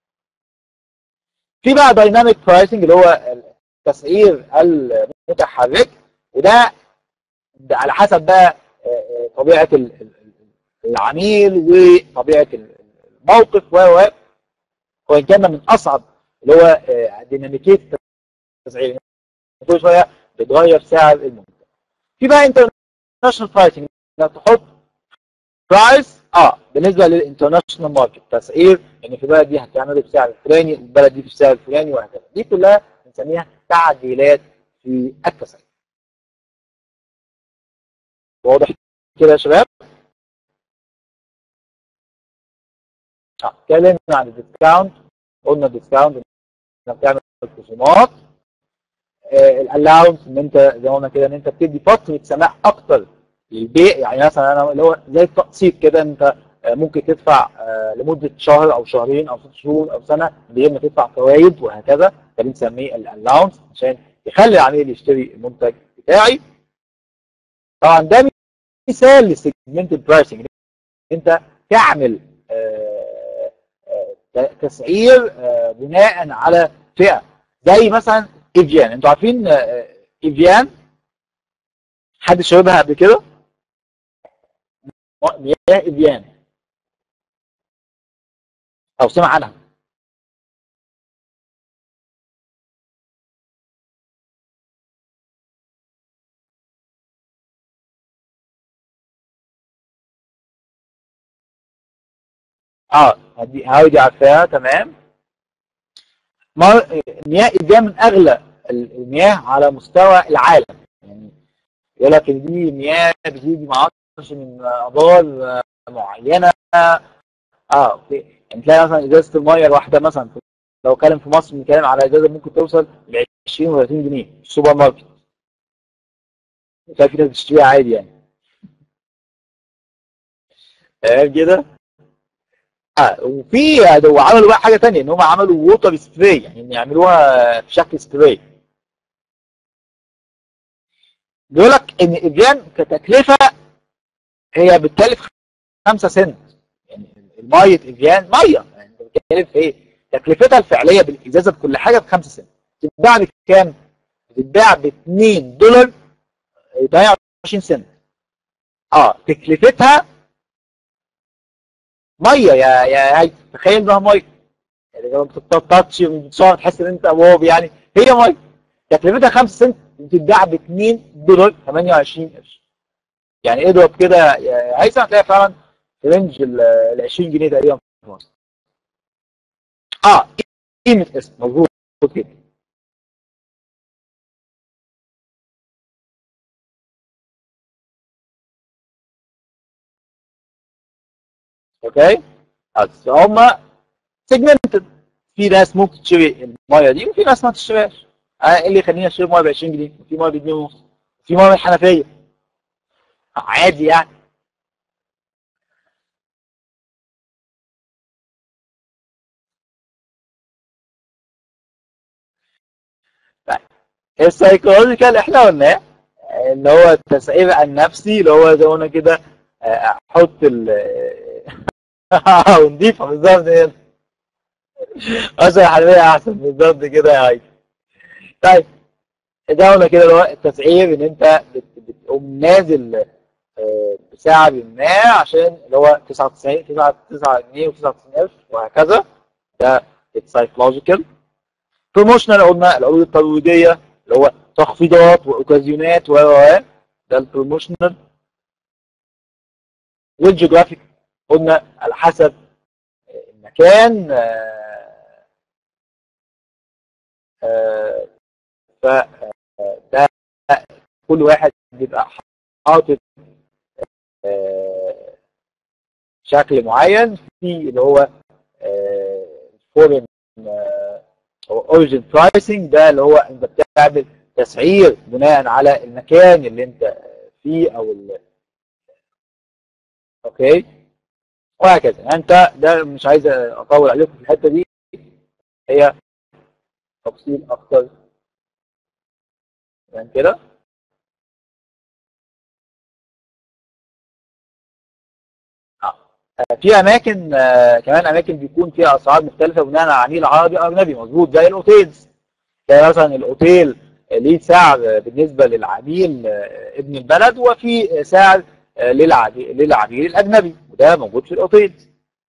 في بقى دايناميك برايسنج اللي هو التسعير المتحرك وده ده على حسب بقى طبيعه العميل وطبيعه الموقف و وان كان من اصعب اللي هو ديناميكيه التسعير كل شويه بتغير سعر المنتج في بقى انترناشونال برايسنج انك تحط برايس اه بالنسبه للانترناشونال ماركت تسعير ان في البلد دي هتعمل بسعر الفلاني البلد دي بالسعر الفلاني وهكذا دي كلها بنسميها تعديلات في التسعير واضح كده يا شباب اتكلمنا عن الديسكاونت قلنا الديسكاونت انك تعمل خصومات الالاونس ان انت زي ما قلنا كده ان انت بتدي فتره سماح اكتر للبيع يعني مثلا انا اللي هو زي التقسيط كده انت ممكن تدفع لمده شهر او شهرين او ست شهور او سنه من غير ما تدفع فوائد وهكذا ده بنسميه الالاونس عشان يخلي العميل يشتري المنتج بتاعي طبعا ده مثال للسيجمنت برايسنج انت تعمل تسعير بناء على فئه زي مثلا ايفيان انتوا عارفين ايفيان حد شربها قبل كده مياه ايفيان او سمع عنها اه هدي هاي دي عارفاها تمام مر- مياه إيفيان من أغلى المياه على مستوى العالم يعني يقول لك إن دي مياه بتيجي ما اعرفش من ابار معينه اه اوكي يعني تلاقي مثلا ازازه الميه الواحده مثلا لو كان في مصر بنتكلم على ازازه ممكن توصل ل 20 و 30 جنيه في السوبر ماركت في ناس بتشتريها عادي يعني تمام كده اه وفي وعملوا بقى حاجه ثانيه ان هم عملوا ووتر سبراي يعني إن يعملوها في شكل سبراي بيقول لك ان ايفيان كتكلفه هي بتكلف 5 سنت يعني الميه ايفيان ميه يعني انت بتتكلم في ايه؟ تكلفتها الفعليه بالازازه بكل حاجه ب 5 سنت تتباع بكام؟ بتتباع ب 2 دولار 28 سنت اه تكلفتها ميه يا يا هاي تخيل انها ميه يعني لما بتتاتش وبتصور تحس ان انت واو يعني هي ميه تكلفتها 5 سنت بتتباع ب 2 دولار 28 قرش يعني اضرب كده يا هيثم هتلاقي فعلا في رينج ال 20 جنيه تقريبا في مصر اه قيمه اسم مظبوط كده اوكي بس هم سيجمنتد في ناس ممكن تشتري الميه دي وفي ناس ما تشتريهاش انا ايه اللي يخليني اشتري ميه ب 20 جنيه وفي ميه ب 2 ونص في ميه من الحنفيه عادي يعني طيب السايكولوجيكال احنا قلناه اللي هو التسعير النفسي اللي هو زي ما قلنا كده آه، احط ال ونضيفها بالظبط كده اشرح الحلوية احسن بالظبط كده يا هايدي طيب ده قلنا كده اللي هو التسعير ان انت بت- بتقوم نازل آه، بسعر ما عشان اللي هو 99 9 9 جنيه و99 قرش وهكذا ده السايكولوجيكال بروموشنال قلنا العروض الترويجيه اللي هو تخفيضات واوكازيونات و و و ده البروموشنال والجيوغرافيك قلنا على حسب المكان آه، آه، ف آه، ده كل واحد بيبقى حاطط آه، شكل معين في اللي هو فورين او اوريجن برايسنج ده اللي هو انت بتعمل تسعير بناء على المكان اللي انت فيه او ال... اوكي وهكذا يعني انت ده مش عايز اطول عليكم في الحته دي هي تفصيل اكتر يعني كده آه. في اماكن آه، كمان اماكن بيكون فيها اسعار مختلفه بناء على عميل عربي او اجنبي مظبوط زي الاوتيلز زي مثلا الاوتيل ليه سعر بالنسبه للعميل آه، ابن البلد وفي سعر آه، للعميل للعميل الاجنبي وده موجود في الاوتيلز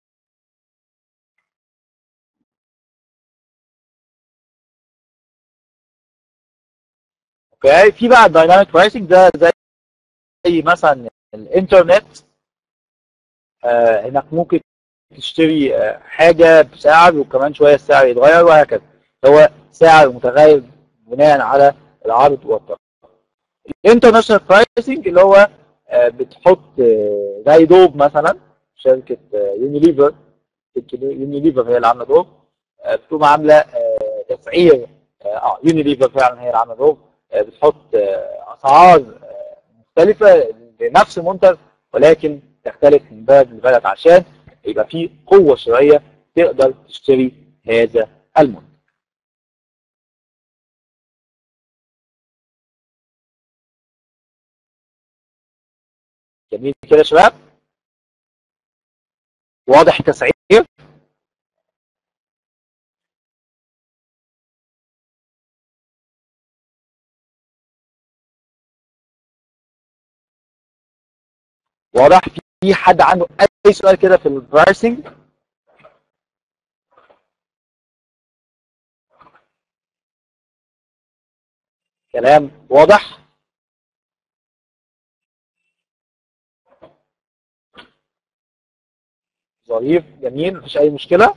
اوكي في بقى الدايناميك برايسنج ده زي مثلا الانترنت آه، انك ممكن تشتري آه، حاجه بسعر وكمان شويه السعر يتغير وهكذا هو سعر متغير بناء على العرض والطلب الانترناشونال برايسنج اللي هو آه، بتحط آه، زي دوب مثلا شركه آه، يونيليفر شركة يونيليفر هي اللي عامله دوب آه، بتقوم عامله آه، تسعير اه آه، يونيليفر فعلا هي اللي عامله دوب آه، بتحط آه، اسعار آه، مختلفه لنفس المنتج ولكن تختلف من بلد لبلد عشان يبقى في قوه شرائيه تقدر تشتري هذا المنتج جميل كده يا شباب واضح التسعير واضح في حد عنده اي سؤال كده في البرايسنج كلام واضح ظريف جميل مفيش اي مشكله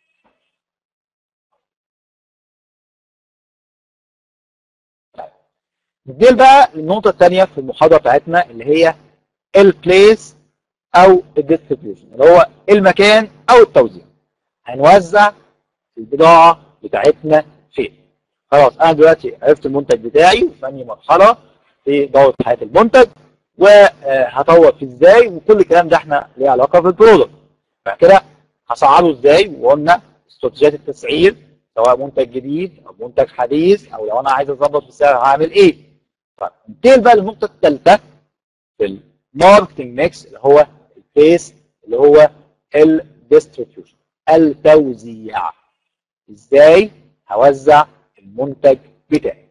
ننتقل بقى للنقطه الثانيه في المحاضره بتاعتنا اللي هي البليس او الديستريبيوشن اللي هو المكان او التوزيع هنوزع البضاعه بتاعتنا فين خلاص انا دلوقتي عرفت المنتج بتاعي وفي انهي مرحله في دوره حياه المنتج وهطور فيه ازاي وكل الكلام ده احنا ليه علاقه بالبرودكت بعد كده هسعره ازاي وقلنا استراتيجيات التسعير سواء منتج جديد او منتج حديث او لو انا عايز اظبط في السعر هعمل ايه طيب ننتقل بقى للنقطه الثالثه في الماركتنج ميكس اللي هو البيس اللي هو الديستريبيوشن التوزيع ازاي هوزع المنتج بتاعي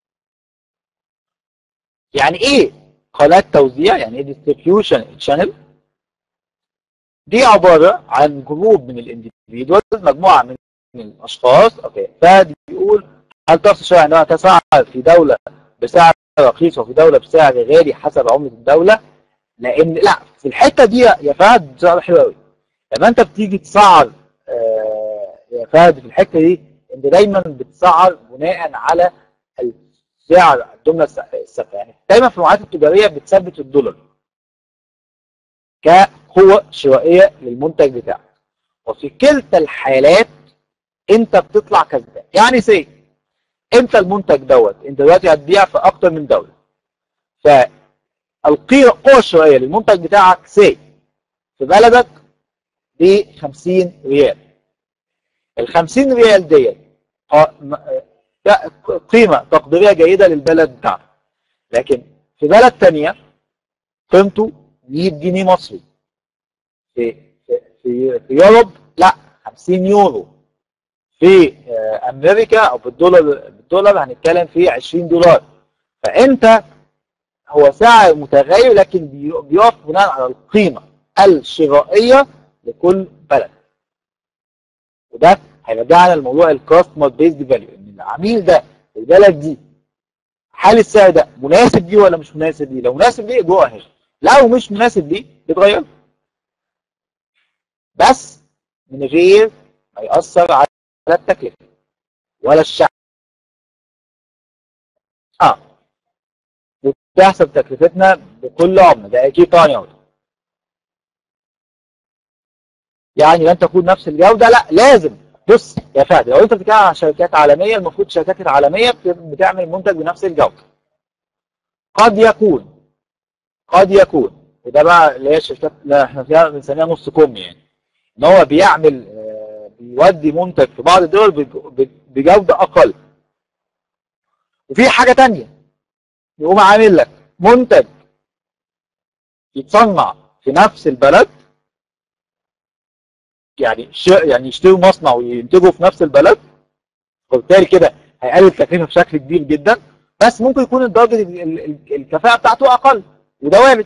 يعني ايه قناه توزيع يعني ايه ديستريبيوشن شانل دي عباره عن جروب من الانديفيدوالز مجموعه من الاشخاص اوكي فدي بيقول هل تقصد شيء عندما تسعر في دوله بسعر رخيص وفي دوله بسعر غالي حسب عمله الدوله لان لا في الحته دي يا فهد سؤال حلو قوي لما انت بتيجي تسعر آه يا فهد في الحته دي انت دايما بتسعر بناء على سعر الجمله الثابته يعني دايما في المعادلات التجاريه بتثبت الدولار كقوه شرائيه للمنتج بتاعك وفي كلتا الحالات انت بتطلع كسبان يعني سي انت المنتج دوت انت دلوقتي هتبيع في اكتر من دوله فالقوه الشرائيه للمنتج بتاعك سي في بلدك ب 50 ريال ال 50 ريال ديت قيمة تقديرية جيدة للبلد بتاعنا لكن في بلد تانية قيمته 100 جنيه مصري في في في, في يوروب لا 50 يورو في امريكا او بالدولار بالدولار هنتكلم في 20 دولار فانت هو سعر متغير لكن بيقف بناء على القيمة الشرائية لكل بلد وده هيرجعنا لموضوع الكاستمر بيزد فاليو ان العميل ده في البلد دي هل السعر ده مناسب ليه ولا مش مناسب ليه؟ لو مناسب ليه جو اهيد لو مش مناسب ليه يتغير بس من غير ما يأثر على التكلفة ولا الشعب اه وتحسب تكلفتنا بكل عملة ده اكيد طبعا يا يعني لن تكون نفس الجودة لا لازم بص يا فهد لو انت بتتكلم عن شركات عالميه المفروض الشركات العالميه بتعمل منتج بنفس الجوده قد يكون قد يكون وده بقى اللي هي الشركات اللي احنا فيها بنسميها نص كم يعني ان هو بيعمل بيودي منتج في بعض الدول بجوده اقل وفي حاجه ثانيه يقوم عامل لك منتج يتصنع في نفس البلد يعني يعني يشتروا مصنع وينتجوا في نفس البلد وبالتالي كده هيقلل التكلفه بشكل كبير جدا بس ممكن يكون درجه الكفاءه بتاعته اقل وده وارد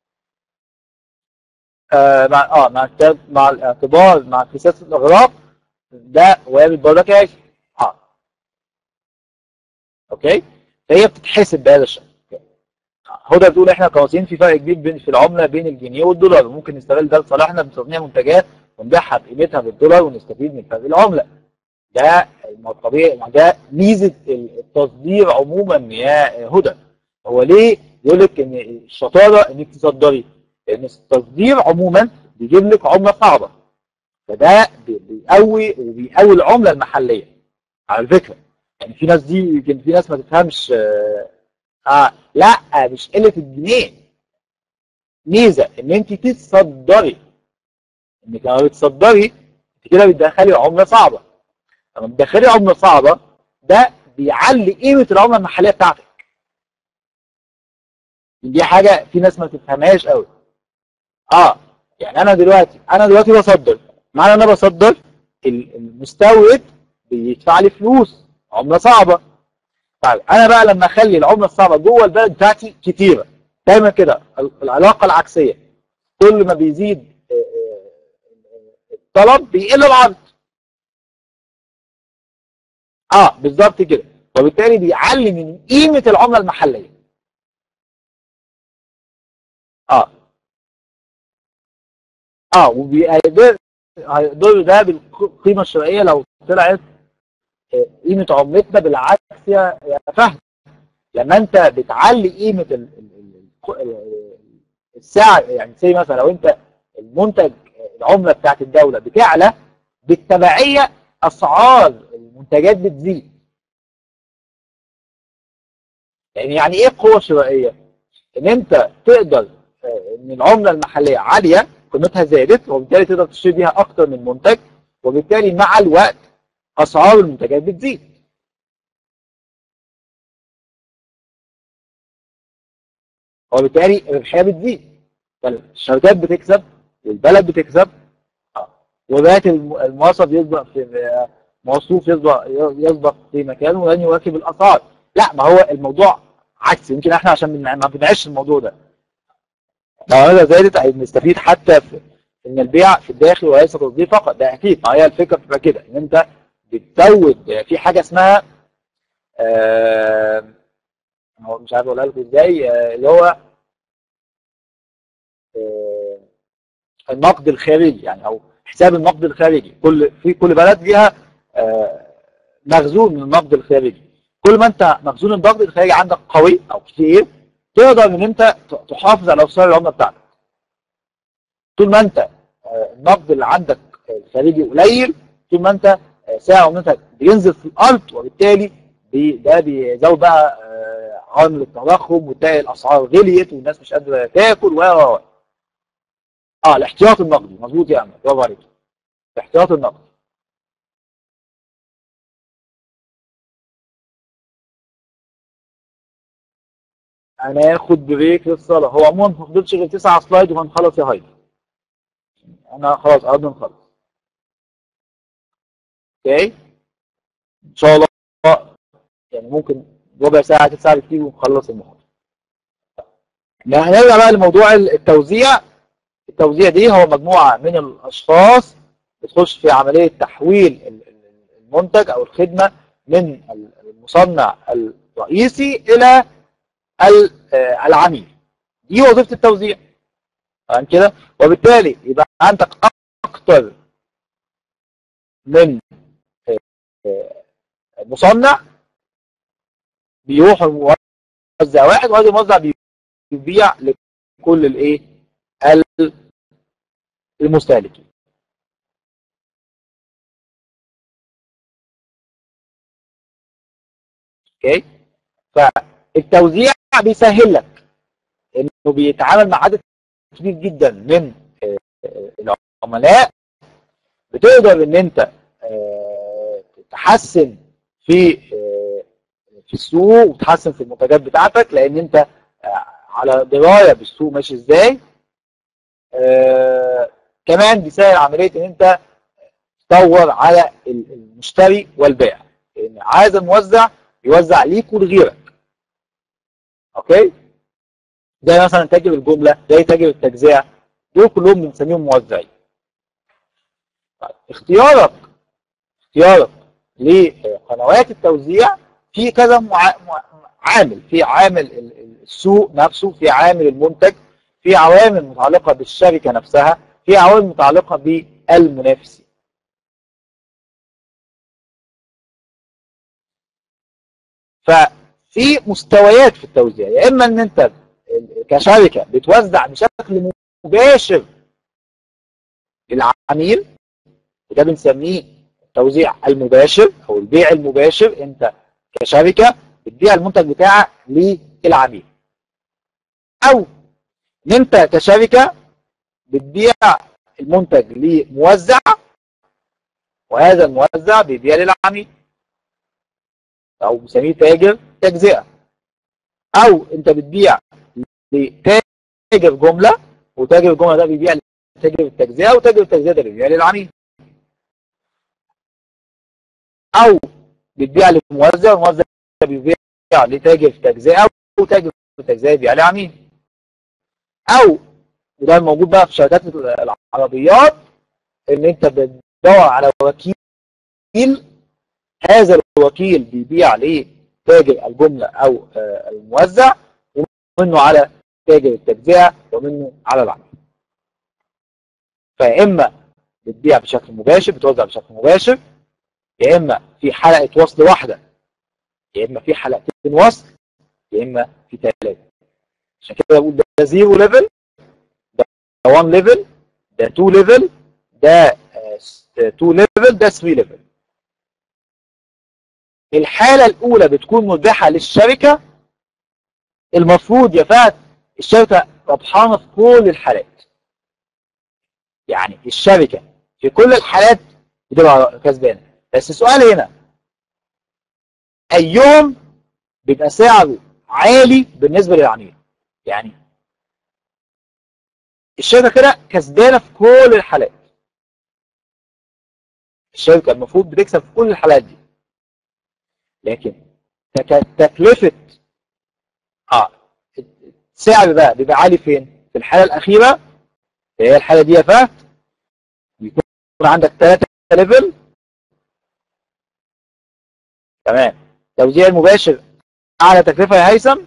آه مع اه مع مع الاعتبار مع انفساس الاغراق ده وارد برضه كاش اه اوكي فهي بتتحسب بهذا الشكل هدى بتقول احنا كمصريين في فرق كبير بين في العمله بين الجنيه والدولار وممكن نستغل ده لصالحنا بتصنيع منتجات ونبيعها بقيمتها بالدولار ونستفيد من فرق العمله ده الطبيعي ده ميزه التصدير عموما يا هدى هو ليه يقول لك ان الشطاره انك تصدري لان التصدير عموما بيجيب لك عمله صعبه فده بيقوي وبيقوي العمله المحليه على فكره يعني في ناس دي يمكن في ناس ما تفهمش آه, اه لا مش قله الجنيه ميزه ان انت تصدري انك لما بتصدري انت كده بتدخلي عمله صعبه لما بتدخلي عمله صعبه ده بيعلي قيمه العمله المحليه بتاعتك دي حاجه في ناس ما تفهمهاش قوي اه يعني انا دلوقتي انا دلوقتي بصدر معنى انا بصدر المستورد بيدفع لي فلوس عمله صعبه طيب انا بقى لما اخلي العمله الصعبه جوه البلد بتاعتي كتيره دايما كده العلاقه العكسيه كل ما بيزيد الطلب بيقل العرض اه بالظبط كده وبالتالي بيعلي من قيمه العمله المحليه اه اه وهيقدر هيقدر ده بالقيمه الشرائيه لو طلعت آه، قيمه عملتنا بالعكس يا يا فهد لما انت بتعلي قيمه ال- ال- ال- ال- السعر يعني زي مثلا لو انت المنتج العمله بتاعت الدوله بتعلى بالتبعيه اسعار المنتجات بتزيد يعني يعني ايه قوه شرائيه ان انت تقدر آه، ان العمله المحليه عاليه قيمتها زادت وبالتالي تقدر تشتري بيها اكتر من منتج وبالتالي مع الوقت اسعار المنتجات بتزيد وبالتالي الربحيه بتزيد فالشركات بتكسب والبلد بتكسب آه. وبقت الم- الموظف يسبق في موصوف يسبق يسبق في مكانه ولن يواكب الاسعار لا ما هو الموضوع عكس يمكن احنا عشان بنع- ما بنعيش الموضوع ده لو هذا زادت هنستفيد حتى في ان البيع في الداخل وليس تصدير فقط ده اكيد ما هي الفكره بتبقى كده ان انت بتزود في حاجه اسمها آه، هو مش عارف اقولها لكم ازاي آه، اللي هو آه، النقد الخارجي يعني او حساب النقد الخارجي كل في كل بلد ليها آه، مخزون من النقد الخارجي كل ما انت مخزون النقد الخارجي عندك قوي او كتير تقدر ان انت ت- تحافظ على اسعار العمله بتاعتك طول ما انت آه، النقد اللي عندك الخارجي قليل طول ما انت آه، سعر عملتك بينزل في الارض وبالتالي بي ده بيزود بقى آه، عوامل التضخم وتلاقي الاسعار غليت والناس مش قادره تاكل و و و. اه الاحتياط النقدي مظبوط يا احمد برافو عليك الاحتياط النقدي هناخد بريك للصلاه هو عموما ما فضلش غير تسعة سلايد وهنخلص يا هايدي انا خلاص قربنا نخلص اوكي ان شاء الله يعني ممكن ربع ساعه تلت ساعه بكتير ونخلص المحاضره لا هنرجع بقى لموضوع التوزيع التوزيع دي هو مجموعه من الاشخاص بتخش في عمليه تحويل ال- ال- المنتج او الخدمه من المصنع الرئيسي الى ال- آه، العميل دي وظيفه التوزيع تمام كده وبالتالي يبقى عندك اكتر من آه، آه، مصنع بيروح الموزع واحد وهذا الموزع بيبيع لكل الايه ال- المستهلكين اوكي فالتوزيع بيسهل لك انه بيتعامل مع عدد كبير جدا من آه، آه، العملاء بتقدر ان انت آه، تحسن في آه، في السوق وتحسن في المنتجات بتاعتك لان انت آه، على درايه بالسوق ماشي ازاي آه، كمان بيسهل عمليه ان انت تدور على ال- المشتري والبائع لان عايز الموزع يوزع ليك ولغيرك اوكي زي مثلا تاجر الجمله زي تاجر التجزئه دول كلهم بنسميهم موزعين طيب، اختيارك اختيارك لقنوات التوزيع في كذا مع... مع- عامل في عامل ال- ال- السوق نفسه في عامل المنتج في عوامل متعلقة بالشركة نفسها في عوامل متعلقة بالمنافسين ففي مستويات في التوزيع يا اما ان انت كشركة بتوزع بشكل مباشر للعميل وده بنسميه التوزيع المباشر او البيع المباشر انت كشركة بتبيع المنتج بتاعك للعميل او ان انت كشركة بتبيع المنتج لموزع وهذا الموزع بيبيع للعميل او بنسميه تاجر تجزئة او انت بتبيع لتاجر جملة وتاجر الجملة ده بيبيع لتاجر التجزئة وتاجر التجزئة ده بيبيع للعميل او بتبيع لموزع والموزع بيبيع لتاجر تجزئة وتاجر التجزئة بيبيع لعميل او وده موجود بقى في شركات العربيات ان انت بتدور على وكيل هذا الوكيل بيبيع لتاجر الجملة او آه، الموزع ومنه على تاجر التجزئة ومنه على العميل فيا اما بتبيع بشكل مباشر بتوزع بشكل مباشر يا اما في حلقه وصل واحده يا اما في حلقتين وصل يا اما في ثلاثه عشان كده بقول ده زيرو ليفل ده 1 ليفل ده 2 ليفل ده 2 ليفل ده 3 ليفل الحاله الاولى بتكون مربحه للشركه المفروض يا فهد الشركه ربحانه في كل الحالات يعني الشركه في كل الحالات بتبقى كسبانه بس السؤال هنا ايهم بيبقى سعره عالي بالنسبه للعميل يعني الشركه كده كسبانه في كل الحالات الشركه المفروض بتكسب في كل الحالات دي لكن تكلفه اه السعر بقى بيبقى عالي فين؟ في الحاله الاخيره هي الحاله دي يا فهد يكون عندك ثلاثه ليفل تمام توزيع المباشر اعلى تكلفه يا هيثم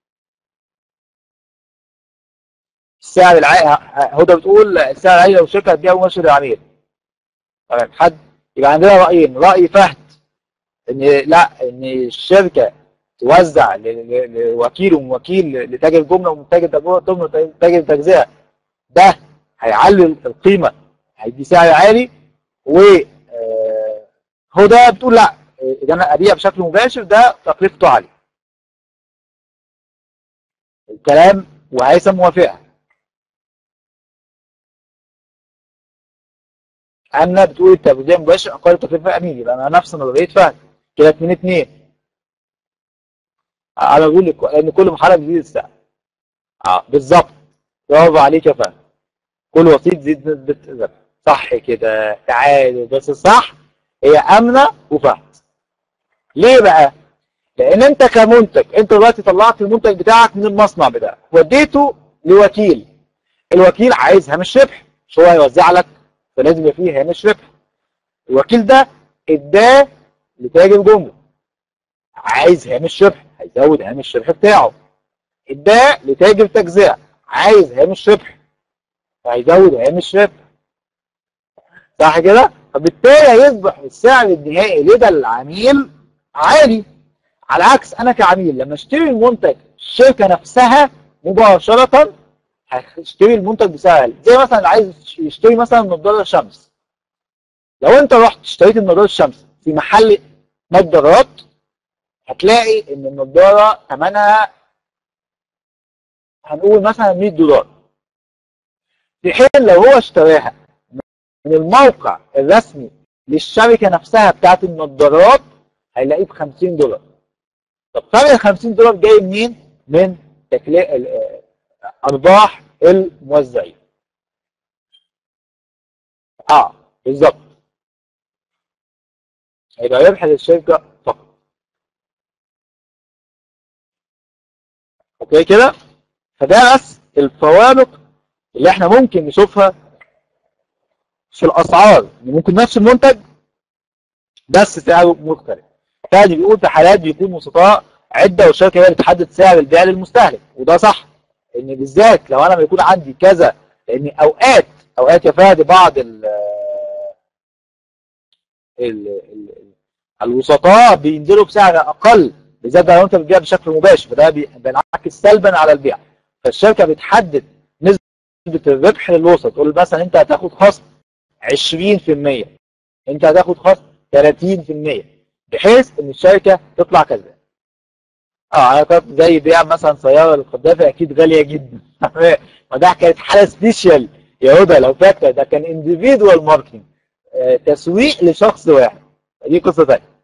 السعر العالي هدى بتقول السعر العالي لو الشركه هتبيع مباشر للعميل تمام حد يبقى عندنا رايين راي فهد ان لا ان الشركه توزع لوكيل وموكيل لتاجر جمله ومتاجر ضمن وتاجر تجزئه ده هيعلي القيمه هيدي سعر عالي و هدى بتقول لا اذا انا ابيع بشكل مباشر ده تكلفته عاليه الكلام وهيثم موافقها أنا بتقول التوزيع مباشر أقل تكلفة أمين يبقى أنا نفس نظرية فهد كده 2 2 أنا بقول لك لأن كل محارب بيزيد السعر أه بالظبط برافو عليك يا فهد كل وسيط زيد نسبة الربح صح كده تعالوا بس الصح هي أمنة وفهد ليه بقى؟ لأن أنت كمنتج أنت دلوقتي طلعت المنتج بتاعك من المصنع بتاعك وديته لوكيل الوكيل عايز هامش ربح مش هو هيوزع لك فلازم يبقى فيه هامش ربح الوكيل ده اداه لتاجر جمله عايز هامش ربح هيزود هامش الربح بتاعه اداه لتاجر تجزئه عايز هامش ربح فهيزود هامش ربح صح كده فبالتالي هيصبح السعر النهائي لدى العميل عالي على عكس انا كعميل لما اشتري المنتج الشركه نفسها مباشره هشتري المنتج بسعر زي مثلا اللي عايز يشتري مثلا نظاره شمس لو انت رحت اشتريت النظاره الشمس في محل نظارات هتلاقي ان النظاره ثمنها هنقول مثلا 100 دولار في حين لو هو اشتراها من الموقع الرسمي للشركه نفسها بتاعت النظارات هيلاقيه ب 50 دولار طب فرق ال 50 دولار جاي منين؟ من تكلفه ارباح الموزعين اه بالظبط هيبقى ربح للشركه فقط اوكي كده فده بس الفوارق اللي احنا ممكن نشوفها في الاسعار ممكن نفس المنتج بس سعره مختلف تاني بيقول في حالات بيكون وسطاء عده والشركه هي اللي بتحدد سعر البيع للمستهلك وده صح ان بالذات لو انا بيكون عندي كذا لان اوقات اوقات يا فهد بعض ال ال ال الوسطاء بينزلوا بسعر اقل بالذات لو انت بتبيع بشكل مباشر فده بينعكس سلبا على البيع فالشركه بتحدد نسبه الربح للوسط تقول مثلا انت هتاخد خصم 20% انت هتاخد خصم 30% بحيث ان الشركه تطلع كسبانه اه انا كنت زي بيع مثلا سياره للقذافي اكيد غاليه جدا ما ده كانت حاله سبيشال يا هدى لو فاكره ده كان انديفيدوال ماركتنج آه تسويق لشخص واحد دي قصه ثانيه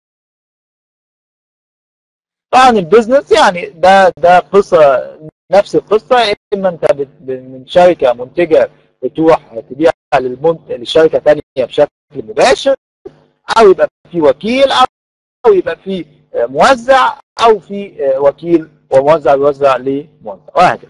طبعا البيزنس يعني ده ده قصه نفس القصه اما انت من شركه منتجه بتروح تبيع للمنت لشركه ثانيه بشكل مباشر او يبقى في وكيل او يبقى في موزع او في وكيل وموزع بيوزع لموزع وهكذا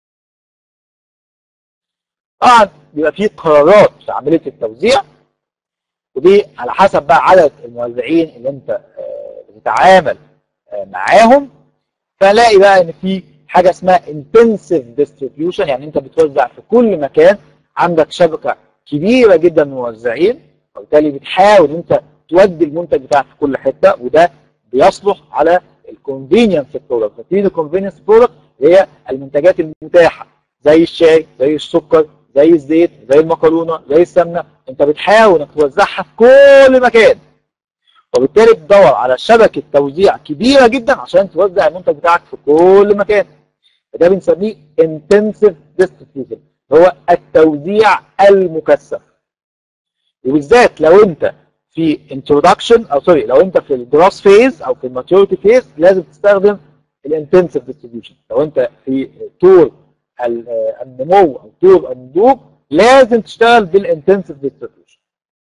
طبعا بيبقى في قرارات في عمليه التوزيع ودي على حسب بقى عدد الموزعين اللي انت بتتعامل معاهم فلاقي بقى ان في حاجه اسمها intensive distribution يعني انت بتوزع في كل مكان عندك شبكه كبيره جدا من الموزعين وبالتالي بتحاول انت تودي المنتج بتاعك في كل حته وده بيصلح على الكونفينينس برودكت ففي الكونفينينس برودكت هي المنتجات المتاحه زي الشاي زي السكر زي الزيت زي المكرونه زي السمنه انت بتحاول انك توزعها في كل مكان وبالتالي تدور على شبكه توزيع كبيره جدا عشان توزع المنتج بتاعك في كل مكان فده بنسميه intensive distribution هو التوزيع المكثف وبالذات لو انت في introduction او سوري لو انت في الجروس فيز او في الماتيوريتي فيز لازم تستخدم الانتنسيف ديستريبيوشن لو انت في طور النمو او طور النضوج لازم تشتغل بالانتنسيف ديستريبيوشن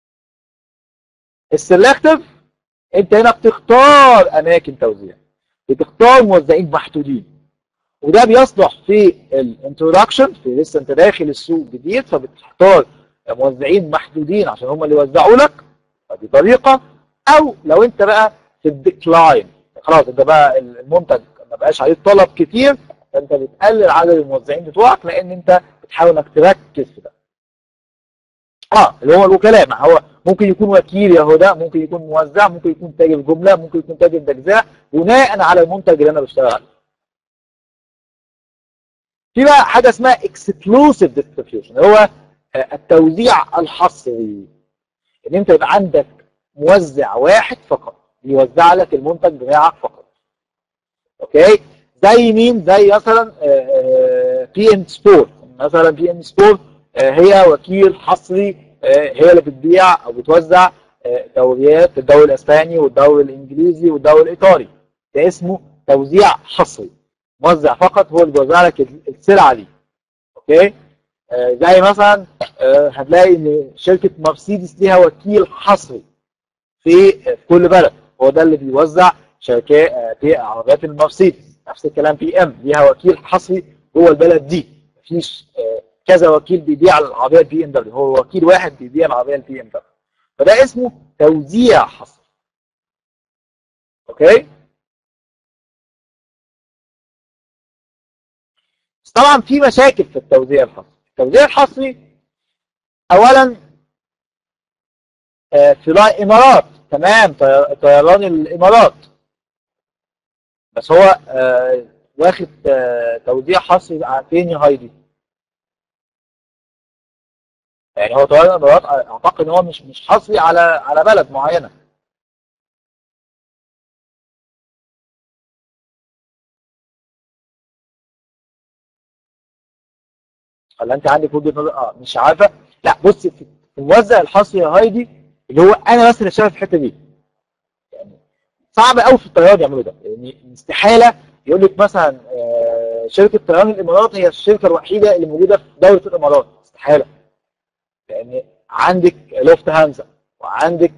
السلكتيف انت هنا بتختار اماكن توزيع بتختار موزعين محدودين وده بيصلح في الانترودكشن في لسه انت داخل السوق جديد فبتختار موزعين محدودين عشان هم اللي يوزعوا لك فدي طريقه او لو انت بقى في الديكلاين خلاص انت بقى المنتج ما بقاش عليه طلب كتير فانت بتقلل عدد الموزعين بتوعك لان انت بتحاول انك تركز في ده اه اللي هو الوكلاء ما هو ممكن يكون وكيل يهودا ممكن يكون موزع ممكن يكون تاجر جمله ممكن يكون تاجر باجزاء بناء على المنتج اللي انا بشتغل عليه في بقى حاجه اسمها اكسكلوسيف ديستريبيوشن هو التوزيع الحصري ان انت يبقى عندك موزع واحد فقط بيوزع لك المنتج بتاعك فقط اوكي زي مين زي مثلا بي ام سبورت مثلا بي ام سبورت هي وكيل حصري هي اللي بتبيع او بتوزع دوريات في الدوري الاسباني والدوري الانجليزي والدوري الايطالي ده اسمه توزيع حصري موزع فقط هو اللي بيوزع لك السلعه دي اوكي زي مثلا هتلاقي ان شركه مرسيدس ليها وكيل حصري في في كل بلد هو ده اللي بيوزع شركات في عربيات المرسيدس نفس الكلام بي ام ليها وكيل حصري جوه البلد دي مفيش كذا وكيل بيبيع العربيه البي ام دبليو هو وكيل واحد بيبيع العربيه البي ام دبليو فده اسمه توزيع حصري اوكي بس طبعا في مشاكل في التوزيع الحصري التوزيع الحصري اولا في الامارات تمام طيران الامارات بس هو واخد توزيع حصري فين يا هايدي يعني هو طيران الامارات اعتقد ان هو مش مش حصري على على بلد معينه ولا انت عندك وجهه نظر اه مش عارفه لا بص في الموزع الحصري يا هايدي اللي هو انا بس اللي شايف الحته دي يعني صعب قوي في الطيران يعملوا ده يعني استحاله يقول لك مثلا شركه طيران الامارات هي الشركه الوحيده اللي موجوده في دوله الامارات استحاله لان عندك لوفت هانزا وعندك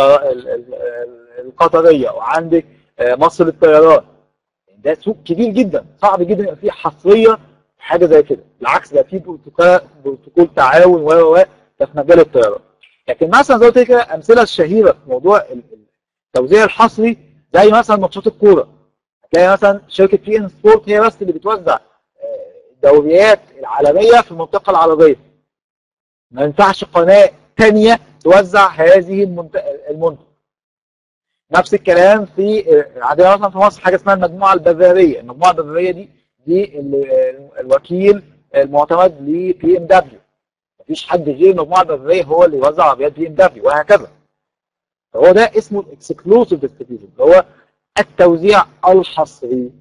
القطريه وعندك مصر للطيران ده سوق كبير جدا صعب جدا يبقى فيه حصريه حاجه زي كده بالعكس ده في بروتوكول بروتوكول تعاون و و ده في مجال الطيران لكن مثلا زي ما قلت كده الامثله الشهيره في موضوع التوزيع الحصري زي مثلا ماتشات الكوره هتلاقي مثلا شركه بي ان سبورت هي بس اللي بتوزع الدوريات العالميه في المنطقه العربيه ما ينفعش قناه ثانيه توزع هذه المنتج نفس الكلام في عندنا مثلا في مصر حاجه اسمها المجموعه البافاريه المجموعه البافاريه دي دي الوكيل المعتمد لبي ام دبليو مفيش حد غير المجموعه البافاريه هو اللي يوزع عربيات بي ام دبليو وهكذا فهو ده اسمه الاكسكلوسيف ديستريبيوشن هو التوزيع الحصري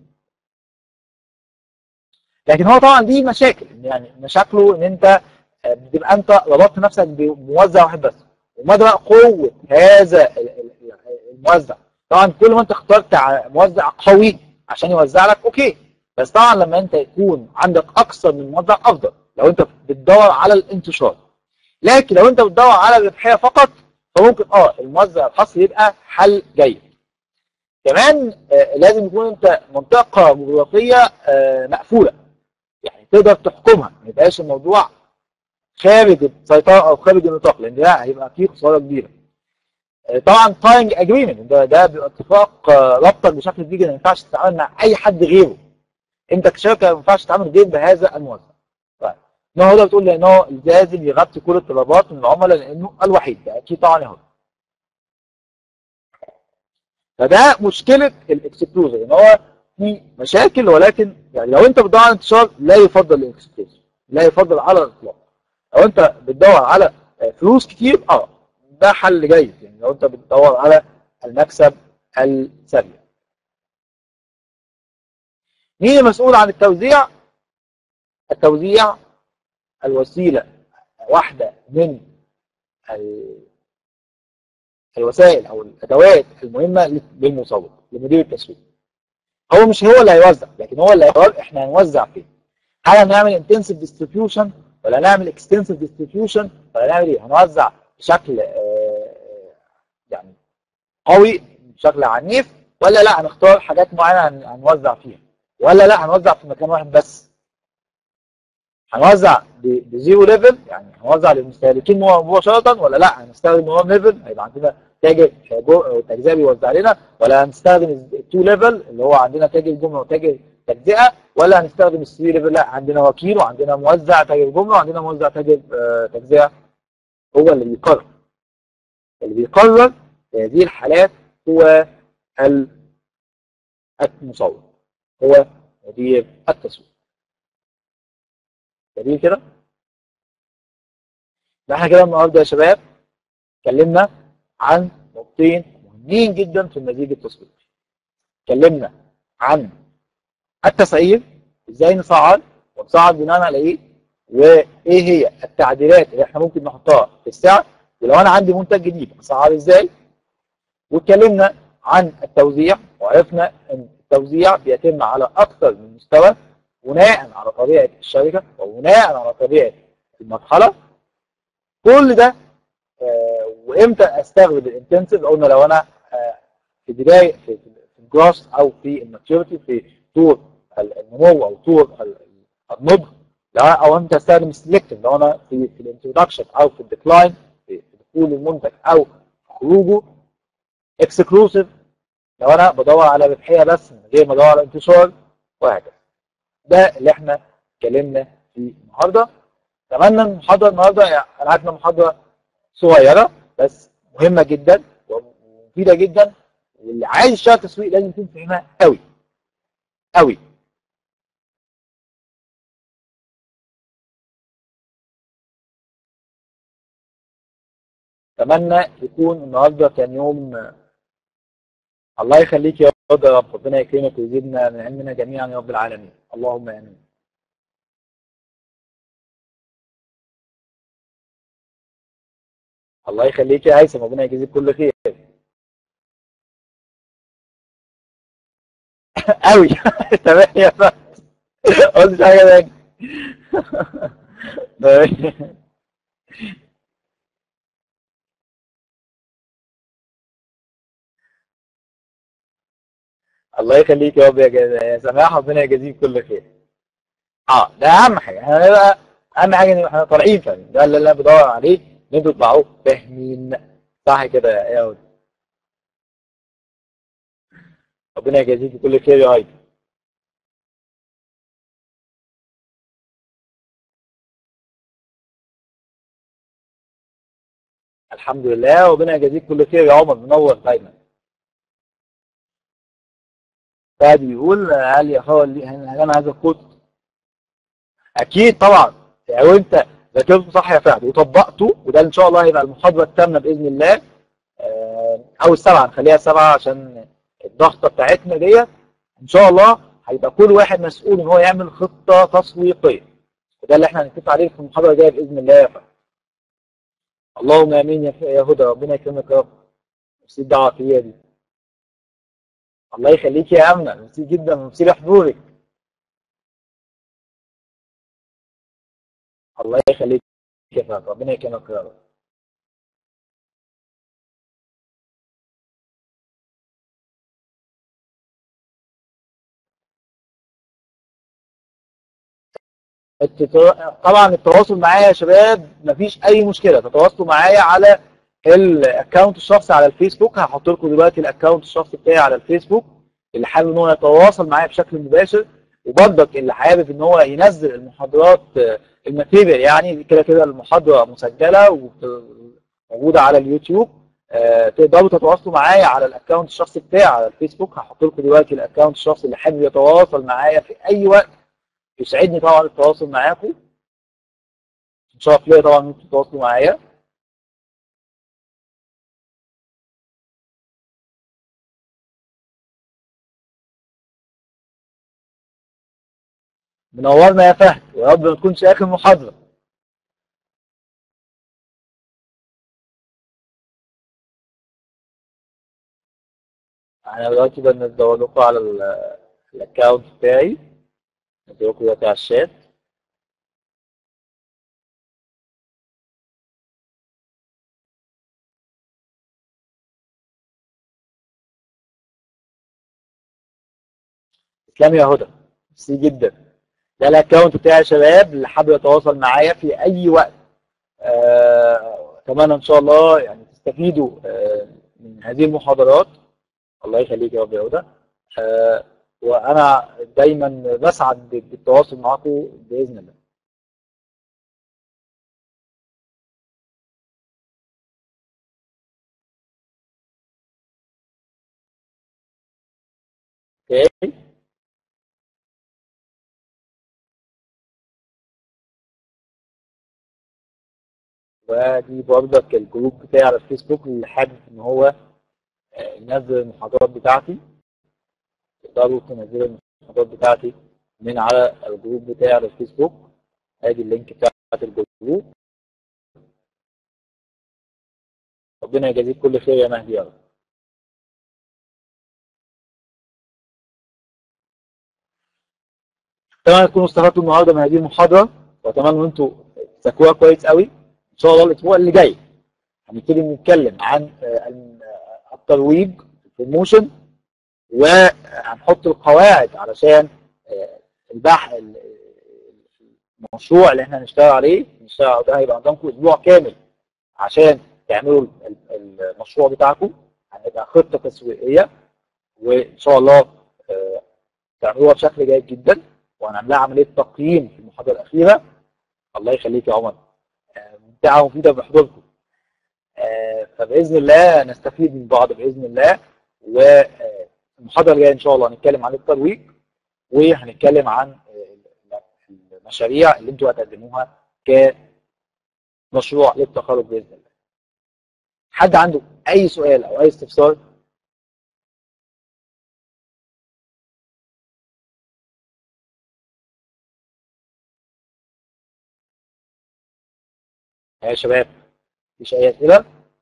لكن هو طبعا دي مشاكل يعني مشاكله ان انت بتبقى انت ربطت نفسك بموزع واحد بس ومدى قوه هذا الموزع طبعا كل ما انت اخترت موزع قوي عشان يوزع لك اوكي بس طبعا لما انت يكون عندك اكثر من موزع افضل لو انت بتدور على الانتشار لكن لو انت بتدور على الربحيه فقط فممكن اه الموزع الحصري يبقى حل جيد كمان آه لازم يكون انت منطقه جغرافيه آه مقفوله يعني تقدر تحكمها ما يبقاش الموضوع خارج السيطره او خارج النطاق لان ده هيبقى فيه خساره كبيره آه طبعا تاينج اجريمنت ده ده بيبقى اتفاق ربطك بشكل كبير ما ينفعش تتعامل مع اي حد غيره انت كشركه ما ينفعش تتعامل غير بهذا الموزع طيب النهارده بتقول لانه لازم يغطي كل الطلبات من العملاء لانه الوحيد ده اكيد طبعا اهو فده مشكله الاكسكلوزر ان هو في مشاكل ولكن يعني لو انت بتدور على انتشار لا يفضل الاكسكلوزر لا يفضل على الاطلاق لو انت بتدور على فلوس كتير اه ده حل جيد يعني لو انت بتدور على المكسب السريع مين المسؤول عن التوزيع التوزيع الوسيلة واحدة من الوسائل أو الأدوات المهمة للمسوق لمدير التسويق هو مش هو اللي هيوزع لكن هو اللي هيقرر احنا هنوزع فين هل هنعمل انتنسيف ديستريبيوشن ولا نعمل اكستنسيف ديستريبيوشن ولا نعمل ايه هنوزع بشكل يعني قوي بشكل عنيف ولا لا هنختار حاجات معينة هنوزع فيها ولا لا هنوزع في مكان واحد بس هنوزع بزيرو ليفل يعني هنوزع للمستهلكين مباشره ولا لا هنستخدم 1 ليفل هيبقى عندنا تاجر تجزئه بيوزع لنا ولا هنستخدم 2 ليفل اللي هو عندنا تاجر جمله وتاجر تجزئه ولا هنستخدم 3 ليفل لا عندنا وكيل وعندنا موزع تاجر جمله وعندنا موزع تاجر تجزئه هو اللي بيقرر اللي بيقرر في هذه الحالات هو المصور هو مدير التسويق جميل كده احنا كده النهارده يا شباب اتكلمنا عن نقطتين مهمين جدا في المزيج التسويقي اتكلمنا عن التسعير ازاي نسعر ونسعر بناء على ايه وايه هي التعديلات اللي احنا ممكن نحطها في السعر ولو انا عندي منتج جديد اسعر ازاي واتكلمنا عن التوزيع وعرفنا ان التوزيع بيتم على اكثر من مستوى بناء على طبيعه الشركه وبناء على طبيعه المرحله كل ده آه وامتى استخدم الانتنسيف قلنا لو انا آه في بدايه في, في الجراس او في الماتيوريتي في طور النمو او طور النضج لو انا او امتى استخدم السلكتيف لو انا في في الانترودكشن او في الديكلاين في دخول المنتج او خروجه اكسكلوسيف لو انا بدور على ربحيه بس من غير ما ادور على انتشار وهكذا ده اللي احنا اتكلمنا فيه النهارده اتمنى المحاضره النهارده يعني انا عارف انها محاضره صغيره بس مهمه جدا ومفيده جدا واللي عايز يشتغل تسويق لازم يكون فاهمها قوي قوي اتمنى يكون النهارده كان يوم الله يخليك يا رب ربنا يكرمك ويزيدنا من علمنا جميعا يا رب العالمين اللهم امين الله يخليك يا هيثم ربنا يجزيك كل خير قوي تمام يا فهد قلت حاجه تاني الله يخليك يا رب يا سماح ربنا يجازيك كل خير اه ده اهم حاجه احنا بقى اهم حاجه ان احنا طالعين فاهمين ده اللي انا بدور عليه ان انتوا تطلعوا فاهمين صح كده يا ولد ربنا يجازيك كل خير يا هايدي الحمد لله ربنا يجازيك كل خير يا عمر منور دايما فادي بيقول هل يا اخويا لي هل انا عايز الكود اكيد طبعا لو انت ذاكرته صح يا فهد وطبقته وده ان شاء الله هيبقى المحاضره الثامنه باذن الله او السبعه نخليها سبعه عشان الضغطه بتاعتنا ديت ان شاء الله هيبقى كل واحد مسؤول ان هو يعمل خطه تسويقيه وده اللي احنا هنتفق عليه في المحاضره الجايه باذن الله يا فهد اللهم امين يا هدى ربنا يكرمك يا رب نفسي الدعوه فيا دي الله يخليك يا امنه ميرسي جدا ميرسي لحضورك الله يخليك يا فهد ربنا يكرمك يا رب طبعا التواصل معايا يا شباب مفيش اي مشكله تتواصلوا معايا على الاكونت الشخصي على الفيسبوك هحط لكم دلوقتي الاكونت الشخصي بتاعي على الفيسبوك اللي حابب ان هو يتواصل معايا بشكل مباشر وبرضك اللي حابب ان هو ينزل المحاضرات الماتيريال يعني كده كده المحاضره مسجله وموجوده على اليوتيوب آه، تقدروا تتواصلوا معايا على الاكونت الشخصي بتاعي على الفيسبوك هحط لكم دلوقتي الاكونت الشخصي اللي حابب يتواصل معايا في اي وقت يسعدني طبعا التواصل معاكم ان شاء الله طبعا انتم تتواصلوا معايا منورنا يا فهد ويا رب ما تكونش اخر محاضره انا دلوقتي بدور لكم على الاكونت بتاعي بدور لكم دلوقتي على الشات تسلمي يا هدى ميرسي جدا ده الاكونت بتاعي يا شباب اللي حابب يتواصل معايا في اي وقت آه، اتمنى ان شاء الله يعني تستفيدوا آه، من هذه المحاضرات الله يخليك يا رب يا هدى آه، وانا دايما بسعد بالتواصل معاكم باذن الله اوكي ودي برضك الجروب بتاعي على الفيسبوك اللي حابب ان هو آه، ينزل المحاضرات بتاعتي تقدروا تنزلوا المحاضرات بتاعتي من على الجروب بتاعي على الفيسبوك ادي اللينك بتاع الجروب ربنا يجازيك كل خير يا مهدي يا رب اتمنى تكونوا استفدتوا النهارده من هذه المحاضره واتمنى ان انتوا تذاكروها كويس قوي ان شاء الله الاسبوع اللي جاي هنبتدي نتكلم عن آه، الترويج البروموشن وهنحط القواعد علشان آه، البحث المشروع اللي احنا هنشتغل عليه نشتغل على ده هيبقى عندكم اسبوع كامل عشان تعملوا المشروع بتاعكم هنبقى خطه تسويقيه وان شاء الله آه، تعملوها بشكل جيد جدا وهنعملها عمليه تقييم في المحاضره الاخيره الله يخليك يا عمر ممتعه ومفيده بحضوركم فباذن الله نستفيد من بعض باذن الله والمحاضره الجايه ان شاء الله هنتكلم عن الترويج وهنتكلم عن المشاريع اللي انتوا هتقدموها كمشروع للتخرج باذن الله. حد عنده اي سؤال او اي استفسار؟ يا شباب مفيش اي اسئله؟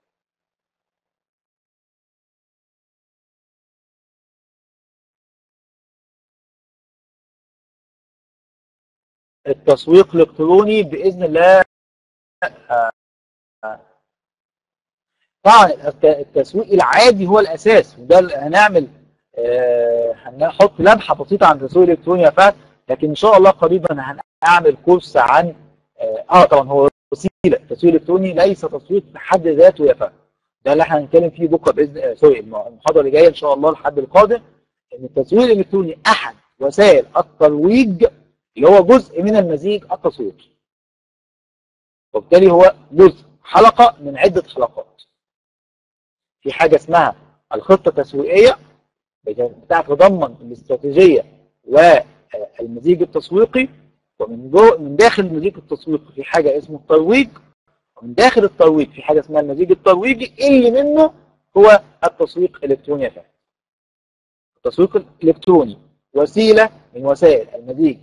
التسويق الالكتروني باذن الله طبعا التسويق العادي هو الاساس وده اللي هنعمل آه، هنحط لمحه بسيطه عن التسويق الالكتروني يا فهد لكن ان شاء الله قريبا هنعمل كورس عن اه آه، طبعا هو وسيله التسويق الالكتروني ليس تسويق بحد ذاته يا فهد ده اللي احنا هنتكلم فيه بكره باذن آه، سوري المحاضره اللي جايه ان شاء الله الحد القادم ان التسويق الالكتروني احد وسائل الترويج اللي هو جزء من المزيج التسويقي وبالتالي هو جزء حلقة من عدة حلقات في حاجة اسمها الخطة التسويقية بتتضمن الاستراتيجية والمزيج التسويقي ومن جو من داخل المزيج التسويقي في حاجة اسمه الترويج ومن داخل الترويج في حاجة اسمها المزيج الترويجي اللي منه هو التسويق الالكتروني فعلا التسويق الالكتروني وسيلة من وسائل المزيج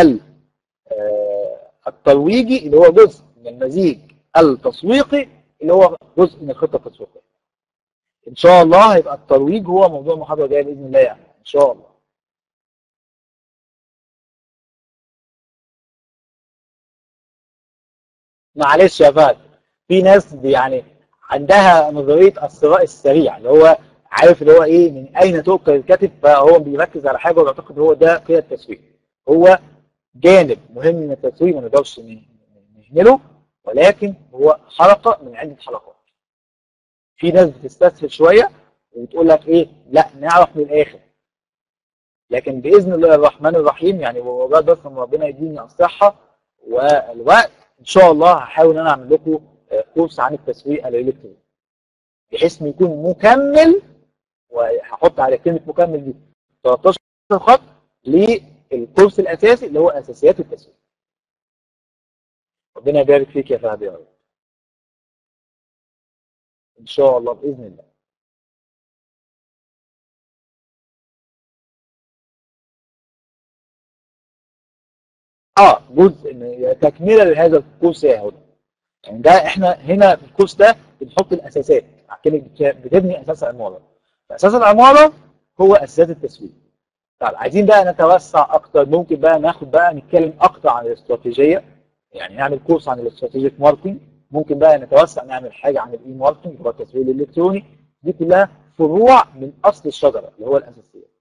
الترويجي اللي هو جزء من المزيج التسويقي اللي هو جزء من الخطه التسويقيه. ان شاء الله هيبقى الترويج هو موضوع المحاضره الجايه باذن الله يعني ان شاء الله. معلش يا فهد في ناس يعني عندها نظريه الثراء السريع اللي هو عارف اللي هو ايه من اين تؤكل الكتف فهو بيركز على حاجه ويعتقد هو ده كده التسويق. هو جانب مهم من التسويق ما نقدرش نهمله ولكن هو حلقه من عده حلقات. في ناس بتستسهل شويه وتقول لك ايه لا نعرف من الاخر. لكن باذن الله الرحمن الرحيم يعني وبعد بس لما ربنا يديني الصحه والوقت ان شاء الله هحاول ان انا اعمل لكم كورس عن التسويق الالكتروني بحيث انه يكون مكمل وهحط على كلمه مكمل دي 13 خط للكورس الاساسي اللي هو اساسيات التسويق ربنا يبارك فيك يا فهد يا رب ان شاء الله باذن الله اه جزء من تكمله لهذا الكورس يا هدى يعني ده احنا هنا في الكورس ده بنحط الاساسات كانك بتبني اساس العماره فاساس العماره هو اساسات التسويق طب عايزين بقى نتوسع اكتر ممكن بقى ناخد بقى نتكلم اكتر عن الاستراتيجيه يعني نعمل كورس عن الاستراتيجيك ماركتنج ممكن بقى نتوسع نعمل حاجه عن الاي ماركتنج اللي هو التسويق الالكتروني دي كلها فروع من اصل الشجره اللي هو الاساسيات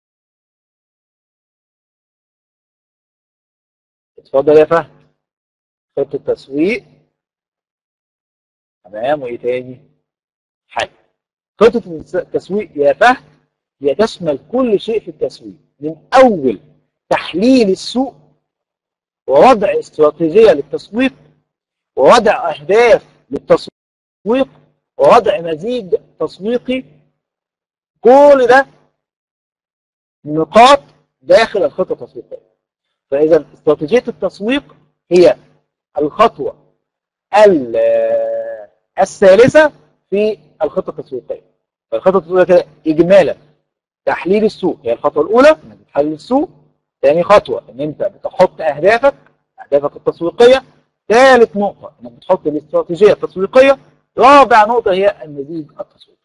اتفضل يا فهد خطه التسويق تمام وايه تاني حاجه خطه التسويق يا فهد هي تشمل كل شيء في التسويق من اول تحليل السوق ووضع استراتيجيه للتسويق ووضع اهداف للتسويق ووضع مزيج تسويقي كل ده نقاط داخل الخطه التسويقيه فاذا استراتيجيه التسويق هي الخطوه الثالثه في الخطه التسويقيه فالخطه التسويقيه اجمالا تحليل السوق هي الخطوه الاولى انك بتحلل السوق ثاني خطوه ان انت بتحط اهدافك اهدافك التسويقيه ثالث نقطه انك بتحط الاستراتيجيه التسويقيه رابع نقطه هي المزيج التسويقي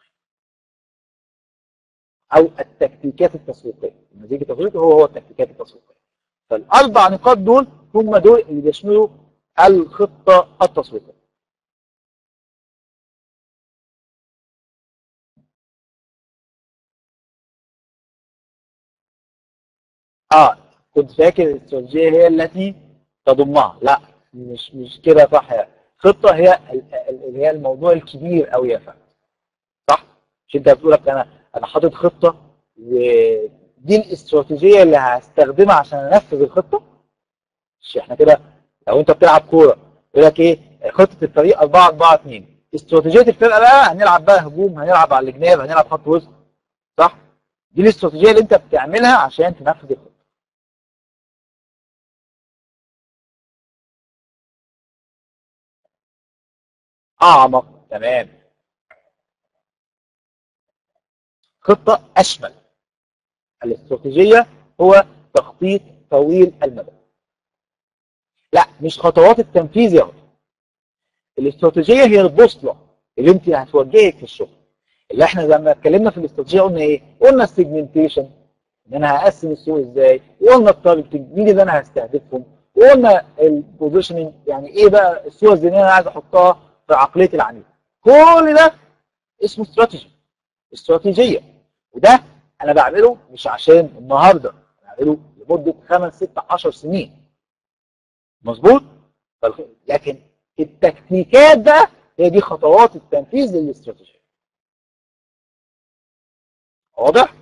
او التكتيكات التسويقيه المزيج التسويقي هو هو التكتيكات التسويقيه فالاربع نقاط دول هم دول اللي بيشملوا الخطه التسويقيه اه كنت فاكر الاستراتيجيه هي التي تضمها لا مش مش كده صح يعني خطه هي اللي هي الموضوع الكبير قوي يا فهد صح مش انت بتقول لك انا انا حاطط خطه ودي الاستراتيجيه اللي هستخدمها عشان انفذ الخطه مش احنا كده لو انت بتلعب كوره يقول لك ايه خطه الفريق 4 4 2 استراتيجيه الفرقه بقى هنلعب بقى هجوم هنلعب على الجناب هنلعب خط وسط صح دي الاستراتيجيه اللي انت بتعملها عشان تنفذ الخطه اعمق تمام خطه اشمل الاستراتيجيه هو تخطيط طويل المدى لا مش خطوات التنفيذ يا رب الاستراتيجيه هي البوصله اللي انت هتوجهك في الشغل اللي احنا لما اتكلمنا في الاستراتيجيه قلنا ايه قلنا السيجمنتيشن ان انا هقسم السوق ازاي وقلنا التارجتنج مين اللي انا هستهدفهم وقلنا البوزيشننج يعني ايه بقى الصوره الذهنيه اللي انا عايز احطها في عقليه العميل كل ده اسمه استراتيجي استراتيجيه وده انا بعمله مش عشان النهارده بعمله لمده خمس ست 10 سنين مظبوط لكن التكتيكات بقى هي دي خطوات التنفيذ للاستراتيجيه واضح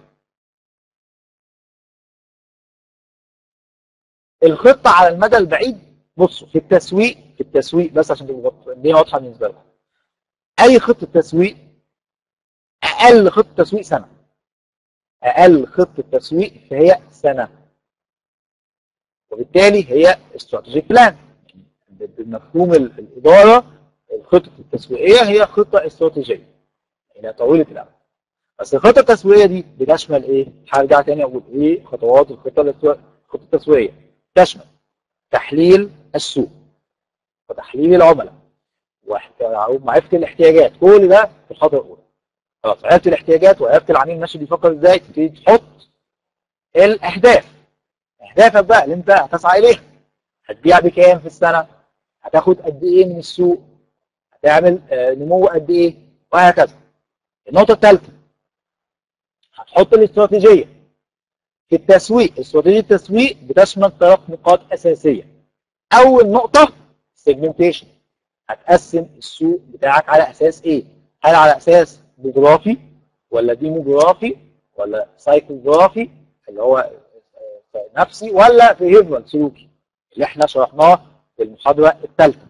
الخطه على المدى البعيد بصوا في التسويق في التسويق بس عشان تبقى الدنيا واضحه بالنسبه لكم اي خطه تسويق اقل خطه تسويق سنه اقل خطه تسويق فهي سنه وبالتالي هي استراتيجيك بلان بمفهوم الاداره الخطه التسويقيه هي خطه استراتيجيه هي طويله الامد بس الخطه التسويقيه دي بتشمل ايه؟ هرجع تاني اقول ايه خطوات الخطه الخطه التسويقيه تشمل تحليل السوق وتحليل العملاء ومعرفه الاحتياجات كل ده في الخطوه الاولى خلاص عرفت الاحتياجات وعرفت العميل ماشي بيفكر ازاي تبتدي تحط الاهداف اهدافك بقى اللي انت هتسعى اليها هتبيع بكام في السنه هتاخد قد ايه من السوق هتعمل نمو قد ايه وهكذا النقطه الثالثه هتحط الاستراتيجيه في التسويق استراتيجيه التسويق بتشمل ثلاث نقاط اساسيه اول نقطه سيجمنتيشن هتقسم السوق بتاعك على اساس ايه هل على اساس جغرافي ولا ديموغرافي ولا سايكوجرافي اللي هو نفسي ولا بيهيفيرال سلوكي اللي احنا شرحناه في المحاضره الثالثه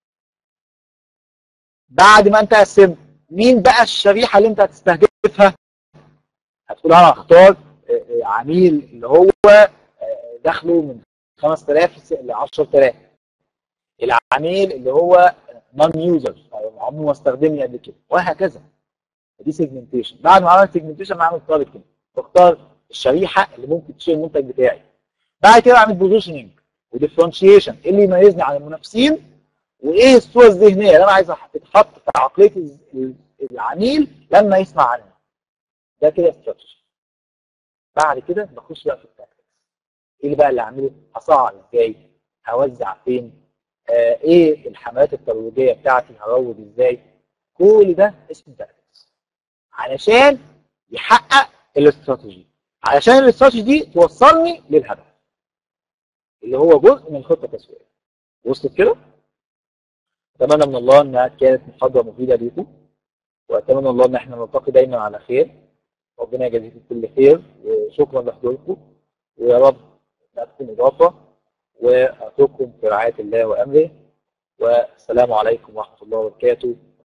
بعد ما انت قسمت مين بقى الشريحه اللي انت هتستهدفها هتقول انا هختار عميل اللي هو دخله من 5000 ل 10000 العميل اللي هو نون يوزر او عمره ما استخدمني قبل كده وهكذا دي سيجمنتيشن بعد ما عملت سيجمنتيشن بعمل تارجتنج بختار الشريحه اللي ممكن تشتري المنتج بتاعي بعد كده اعمل بوزيشننج وديفرنشيشن ايه اللي يميزني عن المنافسين وايه الصوره الذهنيه اللي انا عايز تتحط في عقليه العميل لما يسمع عنها ده كده استراتيجي بعد كده بخش بقى في التاكتكس ايه اللي بقى اللي اعمله هصعد ازاي هوزع فين آه ايه الحملات الترويجيه بتاعتي هروج ازاي كل ده اسمه تاكتكس علشان يحقق الاستراتيجي علشان الاستراتيجي دي توصلني للهدف اللي هو جزء من خطه تسويقيه وصلت كده اتمنى من الله انها كانت محاضره مفيده ليكم واتمنى الله ان احنا نلتقي دايما على خير ربنا يجازيكم كل خير وشكرا لحضوركم ويا رب لا تكون اضافه واترككم في رعايه الله وامره والسلام عليكم ورحمه الله وبركاته